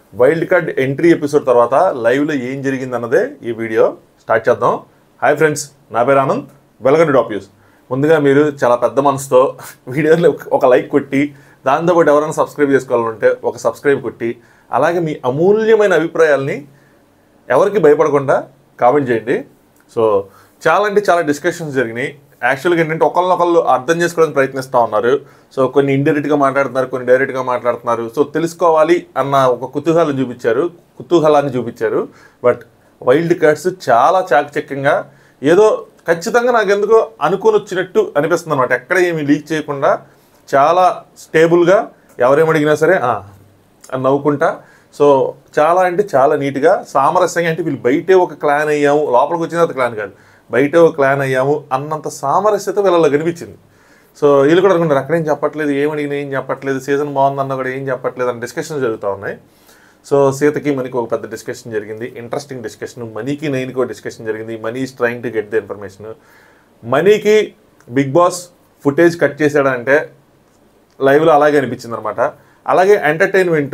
wild card entry episode తర్వాత లైవ్లో ఏం జరిగింది అన్నదే ఈ వీడియో స్టార్ట్ చేద్దాం హాయ్ ఫ్రెండ్స్ నా పేరు Anand welcome to top news ముందుగా మీరు చాలా పెద్ద మనసుతో వీడియోలో ఒక లైక్ కొట్టి దాంతోపాటు ఎవరైనా సబ్స్క్రైబ్ చేసుకోవాలంటే ఒక సబ్స్క్రైబ్ కొట్టి అలాగే మీ అమూల్యమైన అభిప్రాయాల్ని ఎవరికి భయపడకుండా కామెంట్ చేయండి సో చాలా అంటే చాలా డిస్కషన్స్ జరిగినాయి యాక్చువల్గా ఏంటంటే ఒకళ్ళనొకళ్ళు అర్థం చేసుకోవడానికి ప్రయత్నిస్తూ ఉన్నారు సో కొన్ని ఇండైరెక్ట్గా మాట్లాడుతున్నారు కొన్ని డైరెక్ట్గా మాట్లాడుతున్నారు సో తెలుసుకోవాలి అన్న ఒక కుతూహలం చూపించారు కుతూహలాన్ని చూపించారు బట్ వైల్డ్ కార్డ్స్ చాలా చాకచక్యంగా ఏదో ఖచ్చితంగా నాకు ఎందుకో అనుకుని వచ్చినట్టు అనిపిస్తుంది అనమాట ఎక్కడ ఏమి లీక్ చేయకుండా చాలా స్టేబుల్గా ఎవరేం అడిగినా సరే "ఆ, అని నవ్వుకుంటా సో చాలా అంటే చాలా నీట్గా సామరస్యంగా అంటే వీళ్ళు బయటే ఒక క్లాన్ అయ్యాము లోపలికి వచ్చిన తర్వాత క్లాన్ కాదు బయటే ఒక క్లాన్ అయ్యాము అన్నంత సామరస్యత వీళ్ళలో కనిపించింది సో వీళ్ళు కూడా అనుకుంటారు అక్కడేం చెప్పట్లేదు ఏం అడిగినా ఏం చెప్పట్లేదు సీజన్ బాగుందన్న కూడా ఏం చెప్పట్లేదు అని డిస్కషన్స్ జరుగుతూ ఉన్నాయి సో సీతకి మనకి ఒక పెద్ద డిస్కషన్ జరిగింది ఇంట్రెస్టింగ్ డిస్కషన్ మనీకి నైన్కి ఒక డిస్కషన్ జరిగింది Mani is trying to get the information మనీకి బిగ్ బాస్ ఫుటేజ్ కట్ చేశాడంటే లైవ్లో అలాగే అనిపించింది అనమాట అలాగే ఎంటర్టైన్మెంట్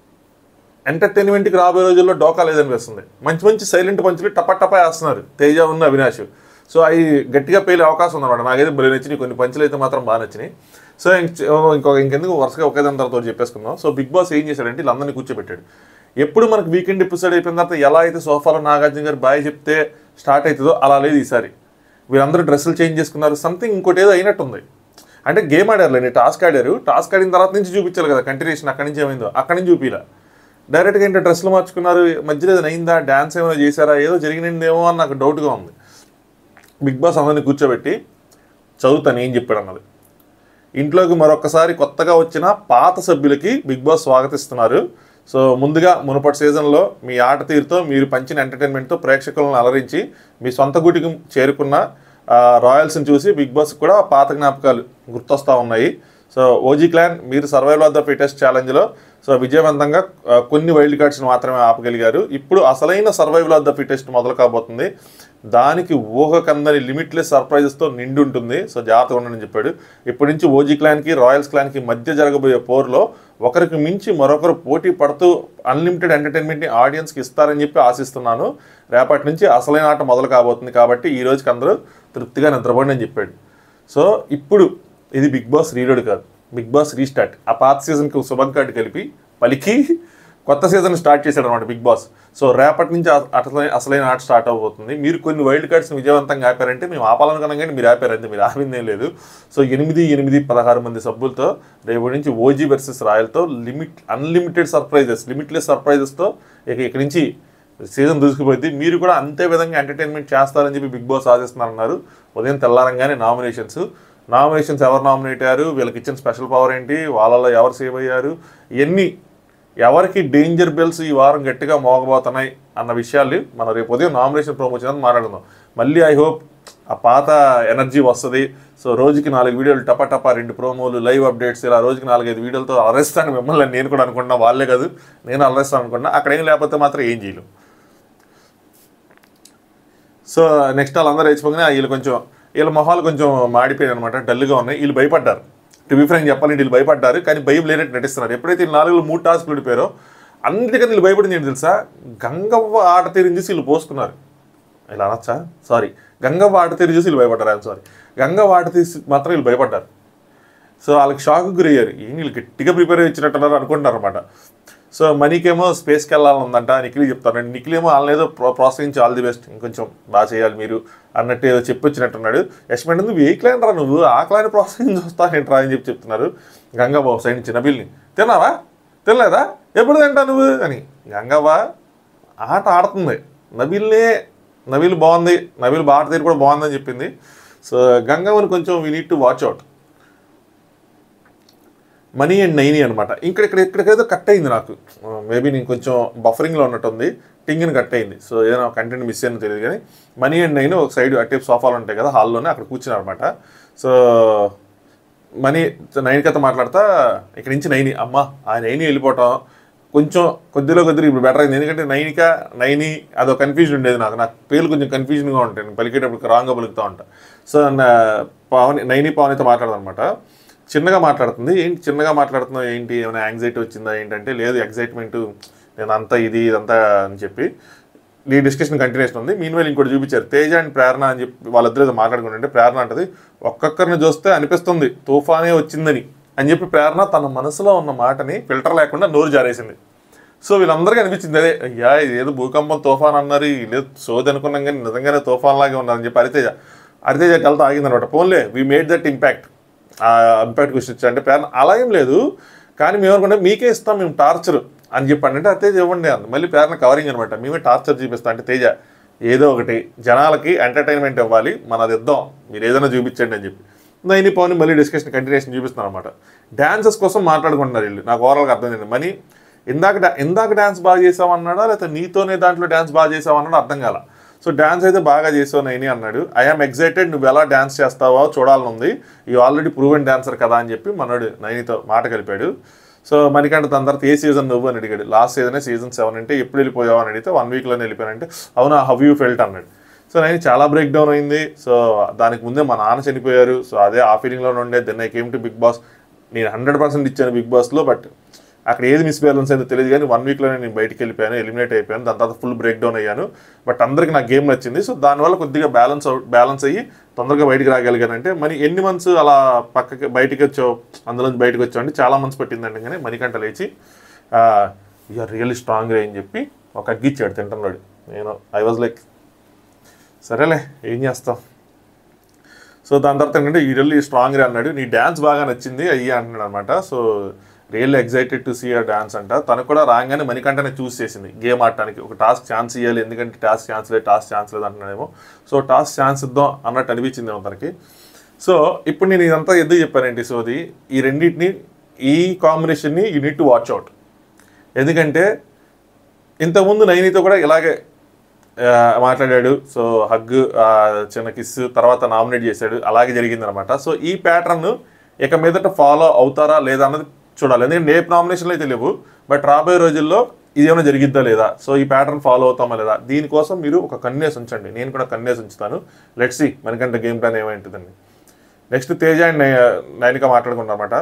ఎంటర్టైన్మెంట్కి రాబోయే రోజుల్లో డోకా లేదనిపిస్తుంది మంచి మంచి సైలెంట్ పంచులు టపా టపా వేస్తున్నారు తేజ ఉన్న అవినాష్ సో అవి గట్టిగా పేలే అవకాశం ఉందన్నమాట నాకైతే భలే నచ్చినాయి కొన్ని పంచులు అయితే మాత్రం బాగా నచ్చినాయి సో ఇంక- ఇంకొక ఇంకెందుకు వరుసగా ఒకే దాని తర్వాత చెప్పేసుకుందాం సో బిగ్ బాస్ ఏం చేశాడంటే వీళ్ళందరినీ కూర్చోబెట్టాడు ఎప్పుడు మనకు వీకెండ్ ఎపిసోడ్ అయిపోయిన తర్వాత ఎలా అయితే సోఫాలో నాగార్జున గారు బాయ్ చెప్తే స్టార్ట్ అవుతుందో అలా లేదు ఈసారి వీళ్ళందరూ డ్రెస్సులు చేంజ్ చేసుకున్నారు సంథింగ్ ఇంకోటి ఏదో అయినట్టుంది అంటే గేమ్ ఆడారులేండి టాస్క్ ఆడారు టాస్క్ ఆడిన తర్వాత నుంచి చూపించాలి కదా కంటిన్యూషన్ అక్కడి నుంచి ఏమైందో అక్కడి నుంచి చూపిలా డైరెక్ట్గా ఏంటో డ్రెస్సులు మార్చుకున్నారు మధ్యలో ఏదైనా అయిందా డ్యాన్స్ ఏమైనా చేశారా ఏదో జరిగినందేమో అని నాకు డౌట్గా ఉంది బిగ్ బాస్ అందరిని కూర్చోబెట్టి చదువుతాను ఏం చెప్పాడు అన్నది ఇంట్లోకి మరొకసారి కొత్తగా వచ్చిన పాత సభ్యులకి బిగ్ బాస్ స్వాగతిస్తున్నారు సో ముందుగా మునుపటి సీజన్లో మీ ఆట తీరుతో మీరు పంచిన ఎంటర్టైన్మెంట్తో ప్రేక్షకులను అలరించి మీ సొంత గుటికి చేరుకున్న ఆ, రాయల్స్ని చూసి బిగ్ బాస్ కూడా పాత జ్ఞాపకాలు గుర్తొస్తూ ఉన్నాయి సో ఓజీ క్లాన్ మీరు సర్వైవల్ ఆఫ్ ద ఫిటెస్ట్ ఛాలెంజ్లో సో విజయవంతంగా ఆ, కొన్ని వైల్డ్ కార్డ్స్ని మాత్రమే ఆపగలిగారు ఇప్పుడు అసలైన సర్వైవల్ ఆఫ్ ద ఫిటెస్ట్ మొదలు కాబోతుంది దానికి ఊహకందని లిమిట్లెస్ సర్ప్రైజెస్తో నిండి ఉంటుంది సో జాగ్రత్తగా ఉండని చెప్పాడు ఇప్పటి నుంచి ఓజీ క్లాన్కి రాయల్స్ క్లాన్కి మధ్య జరగబోయే పోర్లో ఒకరికి మించి మరొకరు పోటీ పడుతూ అన్లిమిటెడ్ ఎంటర్టైన్మెంట్ని ఆడియన్స్కి ఇస్తారని చెప్పి ఆశిస్తున్నాను రేపటి నుంచి అసలైన ఆట మొదలు కాబోతుంది కాబట్టి ఈ రోజుకి అందరూ తృప్తిగా నిద్రపోండి అని చెప్పాడు సో ఇప్పుడు ఇది బిగ్ బాస్ రీలోడ్ కాదు బిగ్ బాస్ రీస్టార్ట్ ఆ పాత సీజన్కి శుభం కార్డు కలిపి పలికి కొత్త సీజన్ స్టార్ట్ చేశాడు అనమాట బిగ్ బాస్ సో రేపటి నుంచి అ- అసలైన అసలైన ఆట స్టార్ట్ అవబోతుంది మీరు కొన్ని వైల్డ్ కార్డ్స్ని విజయవంతంగా ఆపారంటే మేము ఆపాలనుకున్నాం కానీ మీరు ఆపారు అంతే మీరు ఆపిందేం లేదు సో ఎనిమిది ఎనిమిది పదహారు మంది సభ్యులతో రేపు నుంచి ఓజీ వర్సెస్ రాయల్తో లిమిట్ అన్లిమిటెడ్ సర్ప్రైజెస్ లిమిట్లెస్ సర్ప్రైజెస్తో ఇక ఇక్కడి నుంచి సీజన్ దూసుకుపోయింది మీరు కూడా అంతే విధంగా ఎంటర్టైన్మెంట్ చేస్తారని చెప్పి బిగ్ బాస్ ఆశిస్తున్నారన్నారు ఉదయం తెల్లారంగానే నామినేషన్స్ నామినేషన్స్ ఎవరు నామినేట్ అయ్యారు వీళ్ళకి ఇచ్చిన స్పెషల్ పవర్ ఏంటి వాళ్ళలో ఎవరు సేవ్ అయ్యారు ఇవన్నీ ఎవరికి డేంజర్ బెల్స్ ఈ వారం గట్టిగా మోగబోతున్నాయి అన్న విషయాలు మనం రేపు ఉదయం నామినేషన్ ప్రమోషన్ మాట్లాడుకుందాం మళ్ళీ ఐ హోప్ ఆ పాత ఎనర్జీ వస్తుంది సో రోజుకి నాలుగు వీడియోలు టపా టపా రెండు ప్రోమోలు లైవ్ అప్డేట్స్ ఇలా రోజుకి నాలుగైదు వీడియోలతో అరెస్తాను మిమ్మల్ని నేను కూడా అనుకున్నా వాళ్ళే కాదు నేను అరెస్తాను అనుకున్నా అక్కడ ఏం లేకపోతే మాత్రం ఏం చేయలేం సో నెక్స్ట్ వాళ్ళందరూ వేసిపోగానే వీళ్ళు కొంచెం వీళ్ళ మొహాలు కొంచెం మాడిపోయాయి అనమాట డల్గా ఉన్నాయి వీళ్ళు భయపడ్డారు టు బి ఫ్రాంక్ చెప్పాలంటే వీళ్ళు భయపడ్డారు కానీ భయం లేనట్టు నటిస్తున్నారు ఎప్పుడైతే వీళ్ళు నాలుగులో మూడు టాస్క్లు విడిపోయారో అన్నిటికన్నా వీళ్ళు భయపడింది ఏంటి తెలుసా గంగవ్వ ఆట తీరిని చూసి వీళ్ళు పోసుకున్నారు ఇలా అనొచ్చా సారీ గంగవ్వ ఆట తీరి చూసి వీళ్ళు భయపడ్డారు ఐఎమ్ సారీ గంగవ్వ ఆట తీసి మాత్రం వీళ్ళు భయపడ్డారు సో వాళ్ళకి షాక్ గురయ్యారు ఏం వీళ్ళు గట్టిగా ప్రిపేర్ ఇచ్చినట్టున్నారు అనుకుంటున్నారు అనమాట సో మనీకేమో స్పేస్కి వెళ్ళాలని ఉందంట నిఖిల్ చెప్తారు నిఖిల్ ఏమో వాళ్ళని ఏదో ప్రో ప్రోత్సహించి ఆల్ ది బెస్ట్ ఇంకొంచెం బాగా చేయాలి మీరు అన్నట్టు ఏదో చెప్పి వచ్చినట్టున్నాడు యశ్మెంట్ నువ్వు ఏ క్లైన్ రా నువ్వు ఆ క్లైన్ ప్రోత్సహించి వస్తానేంట్రా అని చెప్పి చెప్తున్నారు గంగాబాబు సైడ్ నుంచి నబిల్ని తిన్నావా తినలేదా ఎప్పుడు తింటా నువ్వు అని గంగాబా ఆట ఆడుతుంది నబిల్నే నబిల్ బాగుంది నబిల్ బాట తీరు కూడా బాగుందని చెప్పింది సో గంగమ్మని కొంచెం we need to watch out Mani and Naini అనమాట ఇక్కడ ఇక్కడ ఇక్కడికేదో కట్ అయింది నాకు మేబీ నేను కొంచెం బఫరింగ్లో ఉన్నట్టుంది టింగిని కట్ అయింది సో ఏదైనా కంటెంట్ మిస్ అయిందో తెలియదు కానీ మనీ అండ్ నైన్ ఒక సైడ్ అటేపు సోఫాలు ఉంటాయి కదా హాల్లోనే అక్కడ కూర్చున్నారు అనమాట సో మనీ నైన్కతో మాట్లాడతా ఇక్కడి నుంచి నైని అమ్మ ఆ నైని వెళ్ళిపోవటం కొంచెం కొద్దిలో కొద్దిగా ఇప్పుడు బెటర్ అయింది ఎందుకంటే నైనిక నైని అదో కన్ఫ్యూజన్ ఉండేది నాకు నాకు పేర్లు కొంచెం కన్ఫ్యూజన్గా ఉంటాయి నేను పలికేటప్పుడు రాంగ్గా పలుకుతూ ఉంటా సో నా పవన్ నైని పవన్తో మాట్లాడదనమాట చిన్నగా మాట్లాడుతుంది ఏంటి చిన్నగా మాట్లాడుతున్నావు ఏంటి ఏమైనా యాంగ్జైటీ వచ్చిందా ఏంటంటే లేదు ఎగ్జైట్మెంట్ నేను అంతా ఇది ఇదంతా అని చెప్పి ఈ డిస్కషన్ కంటిన్యూషన్ ఉంది మీన్ వేలు ఇంకోటి చూపించారు తేజ అండ్ ప్రేరణ అని చెప్పి వాళ్ళిద్దరు ఏదో మాట్లాడుకుంటుంటే ప్రేరణ అంటది ఒక్కొక్కరిని చూస్తే అనిపిస్తుంది తుఫానే వచ్చిందని అని చెప్పి ప్రేరణ తన మనసులో ఉన్న మాటని ఫిల్టర్ లేకుండా నోరు జారేసింది సో వీళ్ళందరికీ అనిపించింది అదే అయ్యా ఇది ఏదో భూకంపం తుఫాన్ అన్నారు లేదు సోది అనుకున్నాం కానీ నిజంగానే తుఫాన్ లాగే ఉన్నారని చెప్పి హరితేజ హరితేజ వెళ్తా ఆగిందనమాట పోన్లే వీ మేడ్ దట్ ఇంపాక్ట్ ఆ ఇంపాక్ట్ గురించి అంటే ప్రేరణ అలా ఏం లేదు కానీ మేము అనుకుంటే మీకే ఇస్తాం మేము టార్చర్ అని చెప్పండి అంటే తేజ ఇవ్వండి అంది మళ్ళీ ప్రేరణ కవరింగ్ అనమాట మేమే టార్చర్ చూపిస్తాం అంటే తేజ ఏదో ఒకటి జనాలకి ఎంటర్టైన్మెంట్ ఇవ్వాలి మనది ఇద్దాం మీరు ఏదైనా చూపించండి అని చెప్పి నైని పవన్ మళ్ళీ డిస్కషన్ కంటిన్యూషన్ చూపిస్తున్నాను అనమాట డాన్సెస్ కోసం మాట్లాడుకుంటున్నారు వీళ్ళు నాకు ఓవరాల్గా అర్థమైంది మనీ ఇందాక డా- ఇందాక డ్యాన్స్ బాగా చేసావన్నాడా లేకపోతే నీతోనే దాంట్లో డ్యాన్స్ బాగా చేసావన్నాడు అర్థం కాల సో డ్యాన్స్ అయితే బాగా చేసావు నైని అన్నాడు ఐఎమ్ ఎక్సైటెడ్ నువ్వు ఎలా డ్యాన్స్ చేస్తావో చూడాలని ఉంది ఈ ఆల్రెడీ ప్రూవెన్ డాన్సర్ కదా అని చెప్పి మనోడు నైనితో మాట కలిపాడు సో మనకంటే దాని తర్వాత ఏ సీజన్ నువ్వు అని అడిగాడు లాస్ట్ సీజనే సీజన్ సెవెన్ అంటే ఎప్పుడు వెళ్ళిపోయావు అని అడిగితే వన్ వీక్లోనే వెళ్ళిపోయానంటే అవునా హవ్ యూ ఫెల్ట్ అన్నాడు సో నేను చాలా బ్రేక్ డౌన్ అయింది సో దానికి ముందే మా నాన్న చనిపోయారు సో అదే ఆ ఫీలింగ్లో ఉండే then I came to Bigg Boss నేను హండ్రెడ్ పర్సెంట్ ఇచ్చాను బిగ్ బాస్లో బట్ అక్కడ ఏది మిస్ బ్యాలెన్స్ అయిందో తెలియదు కానీ వన్ వీక్లోనే నేను బయటికి వెళ్ళిపోయాను ఎలిమినేట్ అయిపోయాను దాని తర్వాత ఫుల్ బ్రేక్ డౌన్ అయ్యాను బట్ అందరికి నా గేమ్ నచ్చింది సో దానివల్ల కొద్దిగా బ్యాలెన్స్ అవుట్ బ్యాలెన్స్ అయ్యి తొందరగా బయటికి రాగలిగానంటే మరి ఎన్ని మంత్స్ అలా పక్కకి బయటికి వచ్చావు అందులో నుంచి బయటకు వచ్చావు అంటే చాలా మంత్స్ పట్టిందండి కానీ మణికంట లేచి యూఆర్ రియల్లీ స్ట్రాంగ్ అని చెప్పి ఒక అగ్గిచ్చాడు తింటున్నాడు నేను ఐ వాజ్ లైక్ సరేలే ఏం చేస్తాం సో దాని తర్వాత ఏంటంటే ఈ రియల్లీ స్ట్రాంగ్ అన్నాడు నీ డ్యాన్స్ బాగా నచ్చింది అయ్యి అంటున్నాడు అనమాట so really excited to see a dance అంట తను కూడా రాగానే మణికంటనే చూస్ చేసింది గేమ్ ఆడటానికి ఒక టాస్క్ ఛాన్స్ ఇవ్వాలి ఎందుకంటే టాస్క్ ఛాన్స్ లేదు టాస్క్ ఛాన్స్ లేదు అంటున్నాడేమో సో టాస్క్ ఛాన్స్ ఇద్దాం అన్నట్టు అనిపించిందేమో తనకి సో ఇప్పుడు నేను ఇదంతా ఎందుకు చెప్పానండి సోది ఈ రెండింటిని ఈ కాంబినేషన్ని you need to watch out ఎందుకంటే ఇంతకుముందు నైనితో కూడా ఇలాగే ఆ, మాట్లాడాడు సో హగ్ ఆ, చిన్న కిస్ తర్వాత నామినేట్ చేశాడు అలాగే జరిగింది అనమాట సో ఈ ప్యాటర్న్ ఇక మీదట ఫాలో అవుతారా లేదా అన్నది చూడాలి ఎందుకంటే రేపు నామినేషన్లు అయితే లేవు బట్ రాబోయే రోజుల్లో ఇది ఏమైనా జరిగిద్దా లేదా సో ఈ ప్యాటర్న్ ఫాలో అవుతామా లేదా దీనికోసం మీరు ఒక కన్నేసి ఉంచండి నేను కూడా కన్నేసి ఉంచుతాను లెట్స్ సి మనకంటే గేమ్ ప్లాన్ ఏమైంటుందండి నెక్స్ట్ తేజ అండ్ నై- నైనిక మాట్లాడుకున్నారన్నమాట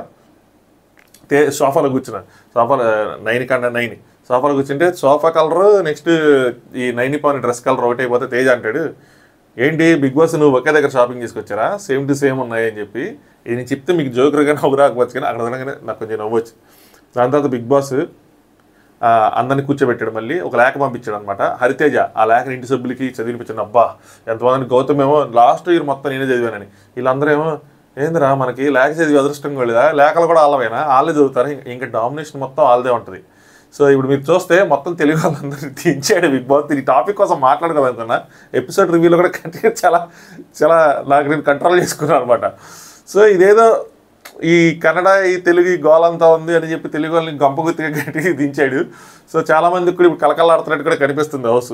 తే సోఫాలో కూర్చున్నా సోఫాలో నైన్ కన్నా నైన్ సోఫాలో కూర్చుంటే సోఫా కలర్ నెక్స్ట్ ఈ నైన్ పవన్ డ్రెస్ కలర్ ఒకటి అయిపోతే తేజ్ అంటాడు ఏంటి బిగ్ బాస్ నువ్వు ఒకే దగ్గర షాపింగ్ చేసుకొచ్చారా సేమ్ టు సేమ్ ఉన్నాయి అని చెప్పి ఇది నేను చెప్తే మీకు జోకర్గా నవ్వు రాకపోవచ్చు కానీ అక్కడ తినగానే నాకు కొంచెం నవ్వచ్చు దాని తర్వాత బిగ్ బాస్ ఆ, అందరిని కూర్చోబెట్టాడు మళ్ళీ ఒక లేఖ పంపించాడు అనమాట హరితేజ ఆ లేఖని ఇంటి సభ్యులకి చదివినిపించాను అబ్బా ఎంతమంది గౌతమ్ ఏమో లాస్ట్ ఇయర్ మొత్తం నేనే చదివానని వీళ్ళందరూ ఏమో ఏందిరా మనకి లేఖ చదివి అదృష్టం లేదా లేఖలు కూడా వాళ్ళవేనా వాళ్ళే చదువుతారు ఇంక- ఇంకా డామినేషన్ మొత్తం వాళ్ళదే ఉంటుంది సో ఇప్పుడు మీరు చూస్తే మొత్తం తెలుగు వాళ్ళందరూ దించాడు బిగ్ బాస్ ఈ టాపిక్ కోసం మాట్లాడుకోవాలనుకున్నా ఎపిసోడ్ రివ్యూలో కూడా కంటిన్యూ చాలా చాలా నాకు నేను కంట్రోల్ చేసుకున్నాను అనమాట సో ఇదేదో ఈ కన్నడ ఈ తెలుగు ఈ గోలంతా ఉంది అని చెప్పి తెలుగు వాళ్ళని గంపగుత్తిగా గట్టి దించాడు సో చాలా మందికి కూడా ఇప్పుడు కలకలాడుతున్నట్టు కూడా కనిపిస్తుంది హౌస్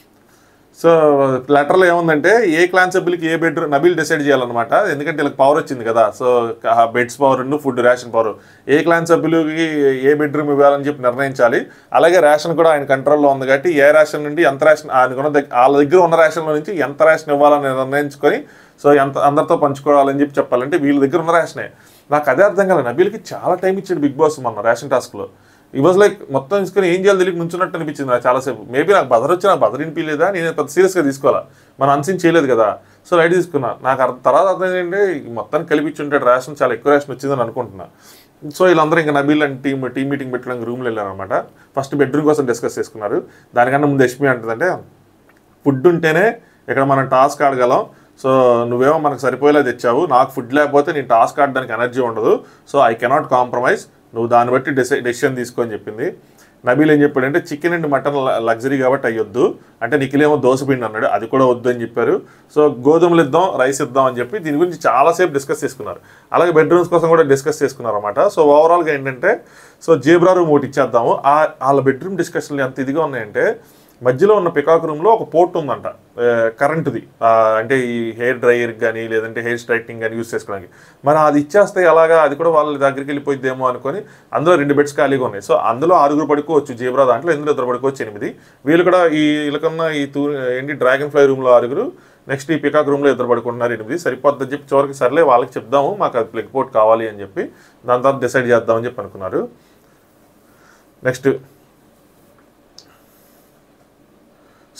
సో లెటర్లో ఏముందంటే ఏ క్లాన్ సభ్యులకి ఏ బెడ్రూమ్ నబీల్ డిసైడ్ చేయాలన్నమాట ఎందుకంటే వీళ్ళకి పవర్ వచ్చింది కదా so beds power food ration power ఏ క్లాన్ సభ్యులకి ఏ బెడ్రూమ్ ఇవ్వాలని చెప్పి నిర్ణయించాలి అలాగే రేషన్ కూడా ఆయన కంట్రోల్లో ఉంది కాబట్టి ఏ రేషన్ నుండి ఎంత రేషన్ ఆయనకున్న దగ్గర వాళ్ళ దగ్గర ఉన్న రేషన్లో నుంచి ఎంత రేషన్ ఇవ్వాలని నిర్ణయించుకొని సో ఎంత అందరితో పంచుకోవాలని చెప్పి చెప్పాలంటే వీళ్ళ దగ్గర ఉన్న రేషనే నాకు అదే అర్థం కాలేదు నబీల్కి చాలా టైం ఇచ్చాడు బిగ్ బాస్ మొన్న రేషన్ టాస్క్లో ఈ వాజ్ లైక్ మొత్తం తీసుకొని ఏం చేయాలి తెలియక నుంచున్నట్టు అనిపించింది నాకు చాలాసేపు మేబీ నాకు బదర్ వచ్చి నాకు బదర్ వినిపించలేదా నేను పెద్ద సీరియస్గా తీసుకోవాలా మనం అన్సీన్ చేయలేదు కదా సో లైట్ తీసుకున్నా నాకు అర్థం తర్వాత అర్థం ఏంటంటే ఈ మొత్తాన్ని కలిపించుంటాడు రేషన్ చాలా ఎక్కువ రేషన్ వచ్చిందని అనుకుంటున్నా సో వీళ్ళందరూ ఇంకా Nabeel and team team meeting పెట్టడానికి రూమ్లో వెళ్ళారనమాట ఫస్ట్ బెడ్రూమ్ కోసం డిస్కస్ చేసుకున్నారు దానికన్నా ముందు యష్మి అంటుందంటే ఫుడ్ ఉంటేనే ఇక్కడ మనం టాస్క్ ఆడగలం సో నువ్వేమో మనకు సరిపోయేలా తెచ్చావు నాకు ఫుడ్ లేకపోతే నేను టాస్క్ ఆడడానికి ఎనర్జీ ఉండదు సో ఐ కెనాట్ కాంప్రమైజ్ నువ్వు దాన్ని బట్టి డెసి డెసిషన్ తీసుకో అని చెప్పింది నబీల్ ఏం చెప్పాడంటే చికెన్ అండ్ మటన్ లగ్జరీ కాబట్టి అయ్యొద్దు అంటే నిఖిలేమో దోసపిండి అన్నాడు అది కూడా వద్దు అని చెప్పారు సో గోధుమలు ఇద్దాం రైస్ ఇద్దాం అని చెప్పి దీని గురించి చాలాసేపు డిస్కస్ చేసుకున్నారు అలాగే బెడ్రూమ్స్ కోసం కూడా డిస్కస్ చేసుకున్నారు అనమాట సో ఓవరాల్గా ఏంటంటే సో జేబ్రా రూమ్ ఒకటి ఇచ్చేద్దాము ఆ వాళ్ళ బెడ్రూమ్ డిస్కషన్లు ఎంత ఇదిగా ఉన్నాయంటే మధ్యలో ఉన్న పికాక్ రూమ్లో ఒక పోర్ట్ ఉందంట ఆ, కరెంటుది ఆ, అంటే ఈ హెయిర్ డ్రైయర్ కానీ లేదంటే హెయిర్ స్ట్రైట్నింగ్ కానీ యూస్ చేసుకోవడానికి మరి అది ఇచ్చేస్తే ఎలాగా అది కూడా వాళ్ళ దగ్గరికి వెళ్ళిపోయిద్దేమో అనుకొని అందులో రెండు బెడ్స్ ఖాళీగా ఉన్నాయి సో అందులో ఆరుగురు పడుకోవచ్చు జీబ్రా దాంట్లో ఎందులో ఇద్దరు పడుకోవచ్చు ఎనిమిది వీళ్ళు కూడా ఈ వీళ్ళకన్నా ఈ తూ ఏంటి డ్రాగన్ ఫ్లై రూమ్లో ఆరుగురు నెక్స్ట్ ఈ పికాక్ రూమ్లో ఇద్దరు పడుకుంటున్నారు ఎనిమిది సరిపోద్దని చెప్పి చివరికి సర్లే వాళ్ళకి చెప్దాము మాకు అది ప్లగ్ పోర్ట్ కావాలి అని చెప్పి దాని తర్వాత డిసైడ్ చేద్దామని చెప్పి అనుకున్నారు నెక్స్ట్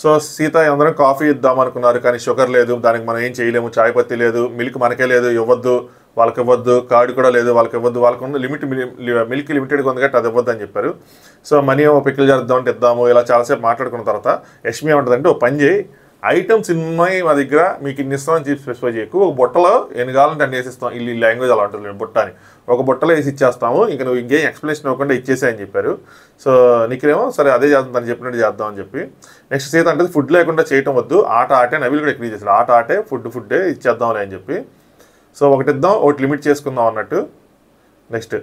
సో సీత అందరం కాఫీ ఇద్దాం అనుకున్నారు కానీ షుగర్ లేదు దానికి మనం ఏం చేయలేము చాయ్ పత్తి లేదు మిల్క్ మనకే లేదు ఇవ్వద్దు వాళ్ళకి ఇవ్వద్దు కార్డు కూడా లేదు వాళ్ళకి ఇవ్వద్దు వాళ్ళకి ఉన్న లిమిట్ మిల్క్ లిమిటెడ్గా ఉంది కాబట్టి అది ఇవ్వద్దు అని చెప్పారు సో మనీ ఏమో పిక్కలు చేద్దాం అంటే ఇద్దాము ఇలా చాలాసేపు మాట్లాడుకున్న తర్వాత యష్మి ఏమంటుందంటే ఓ పని చేయి ఐటమ్స్ ఉన్నాయి మా దగ్గర మీకు ఇన్ని ఇస్తామని చెప్పి స్పెసిఫై చేయకు ఒక బుట్టలో ఎన్ని కావాలంటే అన్ని వేసిస్తాం ఈ లాంగ్వేజ్ అలా ఉంటుంది బుట్ట అని ఒక బుట్టలో వేసి ఇచ్చేస్తాము ఇంకా నువ్వు ఇంకేం ఎక్స్ప్లెనేషన్ ఇవ్వకుండా ఇచ్చేసాయని చెప్పారు సో నీకేమో సరే అదే చేద్దాం తను చెప్పినట్టు చేద్దాం అని చెప్పి నెక్స్ట్ సీత అంటే ఫుడ్ లేకుండా చేయటం వద్దు ఆట ఆటే నవీలు కూడా ఎక్కువ చేశాడు ఆట ఆటే ఫుడ్ ఫుడ్డే ఇచ్చేద్దాంలే అని చెప్పి సో ఒకటి ఇద్దాం ఒకటి లిమిట్ చేసుకుందాం అన్నట్టు నెక్స్ట్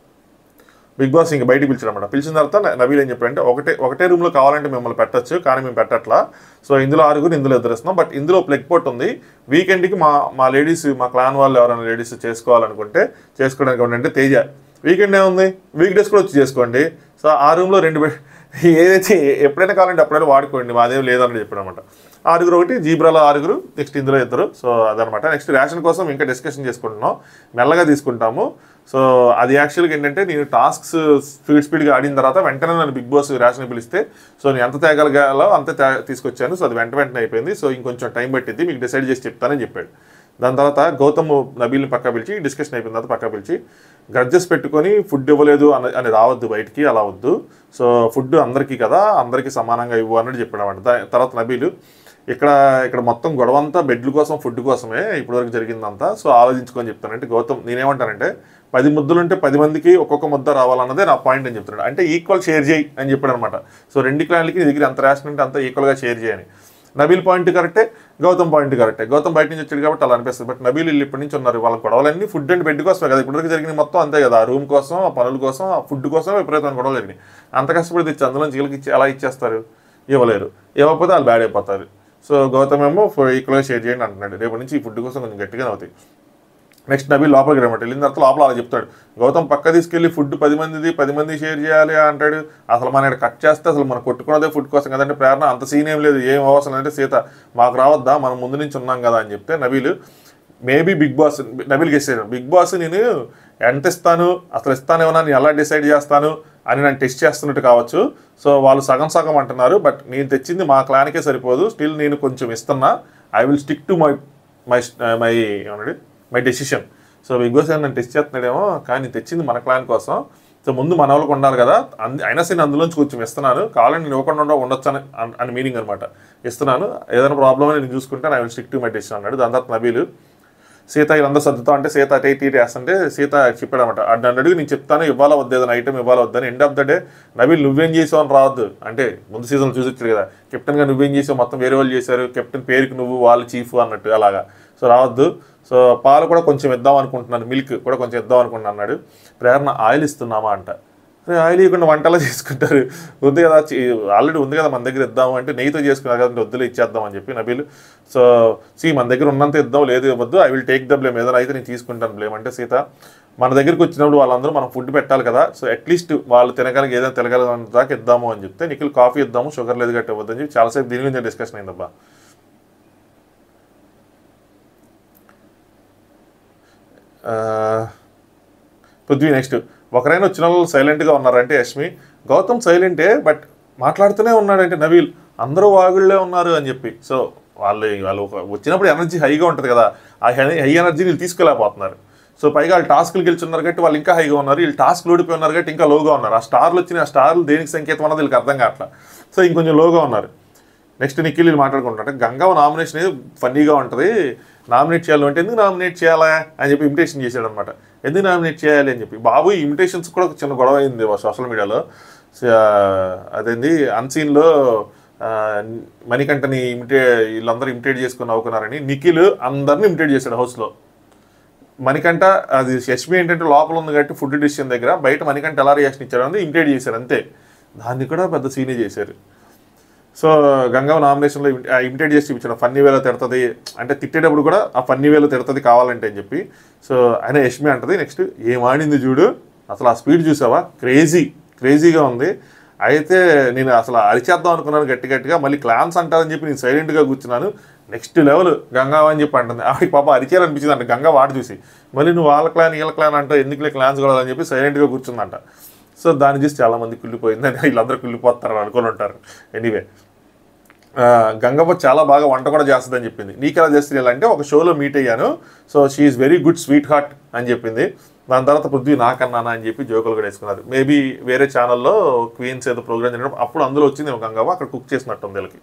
బిగ్ బాస్ ఇంక బయటికి పిలిచాడు అనమాట పిలిచిన తర్వాత న- నవీల్ ఏం చెప్పాడంటే ఒకటే ఒకటే రూమ్లో కావాలంటే మిమ్మల్ని పెట్టొచ్చు కానీ మేము పెట్టట్లా సో ఇందులో ఆరుగురు ఇందులో ఇద్దరు ఇస్తున్నాం బట్ ఇందులో ప్లగ్ పోర్ట్ ఉంది వీకెండ్కి మా మా లేడీస్ మా క్లాన్ వాళ్ళు ఎవరైనా లేడీస్ చేసుకోవాలనుకుంటే చేసుకోవడానికి ఏంటంటే తేజ వీకెండ్ ఏముంది వీక్ డేస్ కూడా వచ్చి చేసుకోండి సో ఆ రూమ్లో రెండు బెడ్ ఏదైతే ఎప్పుడైనా కావాలంటే అప్పుడైనా వాడుకోండి మాదేం లేదని చెప్పాడు అనమాట ఆరుగురు ఒకటి జీబ్రాలో ఆరుగురు నెక్స్ట్ ఇందులో ఇద్దరు సో అదనమాట నెక్స్ట్ రేషన్ కోసం ఇంకా డిస్కషన్ చేసుకుంటున్నాం మెల్లగా తీసుకుంటాము సో అది యాక్చువల్గా ఏంటంటే నేను టాస్క్స్ స్పీడ్ స్పీడ్గా ఆడిన తర్వాత వెంటనే నన్ను బిగ్ బాస్ రేషన్ పిలిస్తే సో నేను ఎంత తేగలిగాలో అంత తే- తీసుకొచ్చాను సో అది వెంట వెంటనే అయిపోయింది సో ఇంకొంచెం టైం పట్టింది మీకు డిసైడ్ చేసి చెప్తానని చెప్పాడు దాని తర్వాత గౌతమ్ నబీల్ని పక్క పిలిచి డిస్కషన్ అయిపోయిన తర్వాత పక్క పిలిచి గ్రడ్జెస్ పెట్టుకొని ఫుడ్ ఇవ్వలేదు అని అని రావద్దు బయటికి అలా వద్దు సో ఫుడ్ అందరికీ కదా అందరికీ సమానంగా ఇవ్వు అన్నట్టు చెప్పాడు అనమాట దా- తర్వాత నబీలు ఇక్కడ ఇక్కడ మొత్తం గొడవ అంతా బెడ్ల కోసం ఫుడ్ కోసమే ఇప్పటివరకు జరిగిందంతా సో ఆలోచించుకొని చెప్తాను అంటే గౌతమ్ నేనేమంటానంటే పది ముద్దలు ఉంటే పది మందికి ఒక్కొక్క ముద్ద రావాలన్నదే నా పాయింట్ అని చెప్తున్నాడు అంటే ఈక్వల్ షేర్ చేయి అని చెప్పాడు అనమాట సో రెండు క్లాన్లకి నీ దగ్గర ఎంత రేషన్ ఉంటే అంత ఈక్వల్గా షేర్ చేయని నబీల్ పాయింట్ కరెక్టే గౌతమ్ పాయింట్ కరెక్టే గౌతమ్ బయట నుంచి వచ్చాడు కాబట్టి అలా అనిపిస్తుంది బట్ నబీల్ వీళ్ళు ఇప్పటి నుంచి ఉన్నారు వాళ్ళ గొడవలన్నీ ఫుడ్ అండ్ బెడ్ కోసమే కదా ఇప్పటివరకు జరిగిన మొత్తం అంతే కదా ఆ రూమ్ కోసం ఆ పనుల కోసం ఆ ఫుడ్ కోసం విపరీతమైన గొడవలు జరిగినాయి అంత కష్టపడి తెచ్చి అందులో వీళ్ళకి ఇచ్చి ఎలా ఇచ్చేస్తారు ఇవ్వలేరు ఇవ్వకపోతే వాళ్ళు బ్యాడ్ అయిపోతారు సో గౌతమ్ ఏమో ఈక్వల్గా షేర్ చేయండి అంటున్నాడు రేపటి నుంచి ఈ ఫుడ్ కోసం కొంచెం గట్టిగానే అవుతాయి నెక్స్ట్ నబీ లోపలికి రమ్మంట వెళ్ళిన తర్వాత లోపల అలా చెప్తాడు గౌతమ్ పక్క తీసుకెళ్ళి ఫుడ్ పది మందిది పది మంది షేర్ చేయాలి అంటాడు అసలు మన ఇక్కడ కట్ చేస్తే అసలు మనం కొట్టుకున్నదే ఫుడ్ కోసం కదంటే ప్రేరణ అంత సీన్ ఏం లేదు ఏం అవసరం అంటే సీత మాకు రావద్దా మనం ముందు నుంచి ఉన్నాం కదా అని చెప్తే Nabeel maybe Bigg Boss Nabeel guest Bigg Boss నేను ఎంత ఇస్తాను అసలు ఇస్తానేమన్నా నేను ఎలా డిసైడ్ చేస్తాను అని నన్ను టెస్ట్ చేస్తున్నట్టు కావచ్చు సో వాళ్ళు సగం సగం అంటున్నారు బట్ నేను తెచ్చింది మా క్లాన్కే సరిపోదు స్టిల్ నేను కొంచెం ఇస్తున్నా I will stick to my my my ఏమన్నాడు my decision so Bigg Boss నన్ను టెస్ట్ చేస్తున్నాడేమో కానీ నేను తెచ్చింది మన క్లాన్ కోసం సో ముందు మన వాళ్ళకి ఉండాలి కదా అంద- అయినా సరే నేను అందులోంచి కొంచెం ఇస్తున్నాను కావాలని నేను ఇవ్వకుండా ఉండ- ఉండొచ్చు అని అన్- అని మీనింగ్ అనమాట ఇస్తున్నాను ఏదైనా ప్రాబ్లమ్ నేను చూసుకుంటే I will stick to my decision అన్నాడు దాని తర్వాత నబీలు సీత వీళ్ళందరూ సర్దుతా అంటే సీత అటే ఇటు ఇటు వేస్తుంటే సీత చెప్పాడు అనమాట నన్ను అడిగి నేను చెప్తాను ఇవ్వాలా వద్దు ఏదైనా ఐటమ్ ఇవ్వాలా వద్దని end of the day Nabeel నువ్వేం చేసావు అని రావద్దు అంటే ముందు సీజన్ చూసి వచ్చాడు కదా కెప్టెన్గా నువ్వేం చేసావు మొత్తం వేరే వాళ్ళు చేశారు కెప్టెన్ పేరుకి నువ్వు వాళ్ళు చీఫ్ అన్నట్టు అలాగా సో రావద్దు సో పాలు కూడా కొంచెం ఇద్దాం అనుకుంటున్నాను మిల్క్ కూడా కొంచెం ఇద్దాం అనుకుంటున్నాను అన్నాడు ప్రేరణ ఆయిల్ ఇస్తున్నామా అంట అరే ఆయిల్ ఇవ్వకుండా వంటలా చేసుకుంటారు ఉంది కదా ఆల్రెడీ ఉంది కదా మన దగ్గర ఇద్దాము అంటే నెయ్యితో చేసుకున్నారు కదా వద్దులే ఇచ్చేద్దాం అని చెప్పి నబీల్ సో సీ మన దగ్గర ఉన్నంత ఇద్దాం లేదు ఇవ్వద్దు I will take the blame ఏదైనా అయితే నేను తీసుకుంటాను బ్లేమ్ అంటే సీత మన దగ్గరికి వచ్చినప్పుడు వాళ్ళందరూ మనం ఫుడ్ పెట్టాలి కదా సో అట్లీస్ట్ వాళ్ళు తినగలిగి ఏదైనా తినగలిగినంత దాకా ఇద్దాము అని చెప్తే నిఖిల్ కాఫీ ఇద్దాము షుగర్ లేదు గట్టి ఇవ్వద్దు అని చెప్పి చాలాసేపు దీని గురించి డిస్కషన్ అయిందబ్బా ఆ, పృథ్వీ నెక్స్ట్ ఒకరైనా వచ్చిన వాళ్ళు సైలెంట్గా ఉన్నారంటే యష్మి గౌతమ్ సైలెంటే బట్ మాట్లాడుతూనే ఉన్నాడంటే నవీల్ అందరూ వాగుళ్ళే ఉన్నారు అని చెప్పి సో వాళ్ళు వాళ్ళు ఒక- వచ్చినప్పుడు ఎనర్జీ హైగా ఉంటుంది కదా ఆ హై హై ఎనర్జీని వీళ్ళు తీసుకెళ్ళకపోతున్నారు సో పైగా వాళ్ళు టాస్క్లు గెలుచున్నారు కాబట్టి వాళ్ళు ఇంకా హైగా ఉన్నారు వీళ్ళు టాస్క్ ఓడిపోయి ఉన్నారు కాబట్టి ఇంకా లోగా ఉన్నారు ఆ స్టార్లు వచ్చిన ఆ స్టార్లు దేనికి సంకేతం అన్నది వీళ్ళకి అర్థం కావట్లా సో ఇంకొంచెం లోగా ఉన్నారు నెక్స్ట్ నిఖిల్ వీళ్ళు మాట్లాడుకుంటారు గంగవ నామినేషన్ అనేది ఫన్నీగా ఉంటుంది నామినేట్ చేయాలి అంటే ఎందుకు నామినేట్ చేయాలా అని చెప్పి ఇమిటేషన్ చేశాడు అనమాట ఎందుకు నామినేట్ చేయాలి అని చెప్పి బాబు ఇమిటేషన్స్ కూడా ఒక చిన్న గొడవ అయింది సోషల్ మీడియాలో అదేంది అన్సీన్లో మణికంఠని ఇమిటే వీళ్ళందరూ ఇమిటేట్ చేసుకుని నవ్వుకున్నారని నిఖిల్ అందరిని ఇమిటేట్ చేశాడు హౌస్లో మణికంఠ అది యష్మి ఏంటంటే లోపల ఉంది కాబట్టి ఫుడ్ డిసిషన్ దగ్గర బయట మణికంఠ ఎలా రియాక్షన్ ఇచ్చారు అనేది ఇమిటేట్ చేశారు అంతే దాన్ని కూడా పెద్ద సీనే చేశారు సో గంగవ నామినేషన్లో ఇమిటేట్ చేసి ఇచ్చాడు ఫన్నీ వేలో తిడుతుంది అంటే తిట్టేటప్పుడు కూడా ఆ ఫన్నీ వేలో తిడుతుంది కావాలంటే అని చెప్పి సో ఆయన యష్మి అంటది నెక్స్ట్ ఏం ఆడింది చూడు అసలు ఆ స్పీడ్ చూసావా క్రేజీ క్రేజీగా ఉంది అయితే నేను అసలు అరిచేద్దాం అనుకున్నాను గట్టి గట్టిగా మళ్ళీ క్లాన్స్ అంటారని చెప్పి నేను సైలెంట్గా కూర్చున్నాను నెక్స్ట్ లెవెల్ గంగా అని చెప్పి అంటుంది ఆవిడ పాప అరిచేయాలనిపించింది అంట గంగా వాడు చూసి మళ్ళీ నువ్వు వాళ్ళ క్లాన్ వీళ్ళ క్లాన్ అంటావు ఎందుకులే క్లాన్స్ కూడా అని చెప్పి సైలెంట్గా కూర్చుందంట సో దాన్ని చూసి చాలామంది కుళ్ళిపోయిందని వీళ్ళందరూ కుళ్ళిపోతారని అనుకుని ఉంటారు ఎనీవే ఆ, గంగవ్వ చాలా బాగా వంట కూడా చేస్తుందని చెప్పింది నీకు ఎలా చేస్తుంది అంటే ఒక షోలో మీట్ అయ్యాను so she very good sweetheart అని చెప్పింది దాని తర్వాత పృథ్వీ నాకన్నానా అని చెప్పి జోకులు కూడా వేసుకున్నారు మేబీ వేరే ఛానల్లో క్వీన్స్ ఏదో ప్రోగ్రామ్ జరిగినప్పుడు అప్పుడు అందులో వచ్చింది గంగవ్వ అక్కడ కుక్ చేసినట్టుంది వీళ్ళకి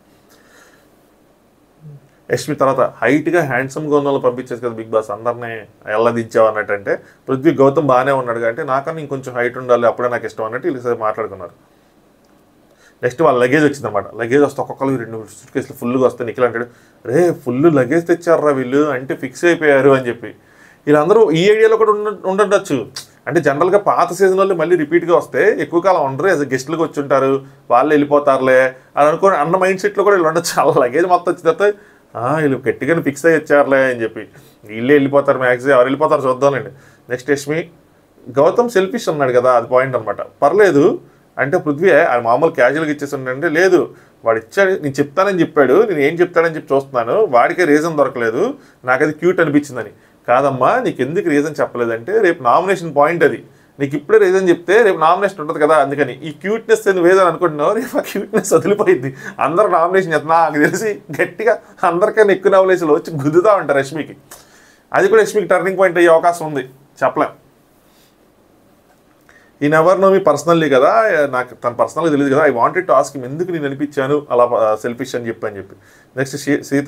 యష్మి తర్వాత హైట్గా హ్యాండ్సమ్గా ఉన్న వాళ్ళు పంపించేది కదా బిగ్ బాస్ అందరినీ ఎలా దించావు అన్నట్టు అంటే పృథ్వీ గౌతమ్ బాగానే ఉన్నాడు కాబట్టి నాకన్నా ఇంకొంచెం హైట్ ఉండాలి అప్పుడే నాకు ఇష్టం అన్నట్టు వీళ్ళు సరే మాట్లాడుకున్నారు నెక్స్ట్ వాళ్ళ లగేజ్ వచ్చిందన్నమాట లగేజ్ వస్తే ఒక్కొక్కరు రెండు సూట్ కేసులు ఫుల్గా వస్తే నిఖిల్ అంటాడు రే ఫుల్ లగేజ్ తెచ్చారా వీళ్ళు అంటే ఫిక్స్ అయిపోయారు అని చెప్పి వీళ్ళందరూ ఈ ఏరియాలో కూడా ఉండ ఉండొచ్చు అంటే జనరల్గా పాత సీజన్ వాళ్ళు మళ్ళీ రిపీట్గా వస్తే ఎక్కువ కాలం ఉండరు యాజ్ గెస్ట్లుగా వచ్చి ఉంటారు వాళ్ళు వెళ్ళిపోతారులే అని అనుకోని అన్న మైండ్ సెట్లో కూడా వీళ్ళు ఉండొచ్చు వాళ్ళ లగేజ్ మొత్తం వచ్చిన తర్వాత "ఆ, వీళ్ళు గట్టిగానే ఫిక్స్ అయ్యి వచ్చారులే అని చెప్పి వీళ్ళే వెళ్ళిపోతారు మ్యాక్సిమం ఎవరు వెళ్ళిపోతారు చూద్దాంలేండి నెక్స్ట్ యష్మి గౌతమ్ సెల్ఫిష్ అన్నాడు కదా అది పాయింట్ అనమాట పర్లేదు అంటే పృథ్వీ ఆయన మామూలు క్యాజువల్గా ఇచ్చేసి అంటే లేదు వాడు ఇచ్చాడు నేను చెప్తానని చెప్పాడు నేను ఏం చెప్తానని చెప్పి చూస్తున్నాను వాడికే రీజన్ దొరకలేదు నాకు అది క్యూట్ అనిపించిందని కాదమ్మా నీకు ఎందుకు రీజన్ చెప్పలేదంటే రేపు నామినేషన్ పాయింట్ అది నీకు ఇప్పుడే రీజన్ చెప్తే రేపు నామినేషన్ ఉంటుంది కదా అందుకని ఈ క్యూట్నెస్ నువ్వు ఏదని అనుకుంటున్నావు రేపు ఆ క్యూట్నెస్ వదిలిపోయింది అందరు నామినేషన్ చేస్తున్నా నాకు తెలిసి గట్టిగా అందరికన్నా ఎక్కువ నామినేషన్లు వచ్చి గుద్దుతా ఉంటారు రష్మికి అది కూడా రష్మికి టర్నింగ్ పాయింట్ అయ్యే అవకాశం ఉంది చెప్పలేం ఈ నెవర్ నో మీ పర్సనల్లీ కదా నాకు తన పర్సనల్గా తెలియదు కదా ఐ వాంటెడ్ టు ఆస్క్ ఎందుకు నేను అనిపించాను అలా సెల్ఫిష్ అని చెప్పి అని చెప్పి నెక్స్ట్ సీత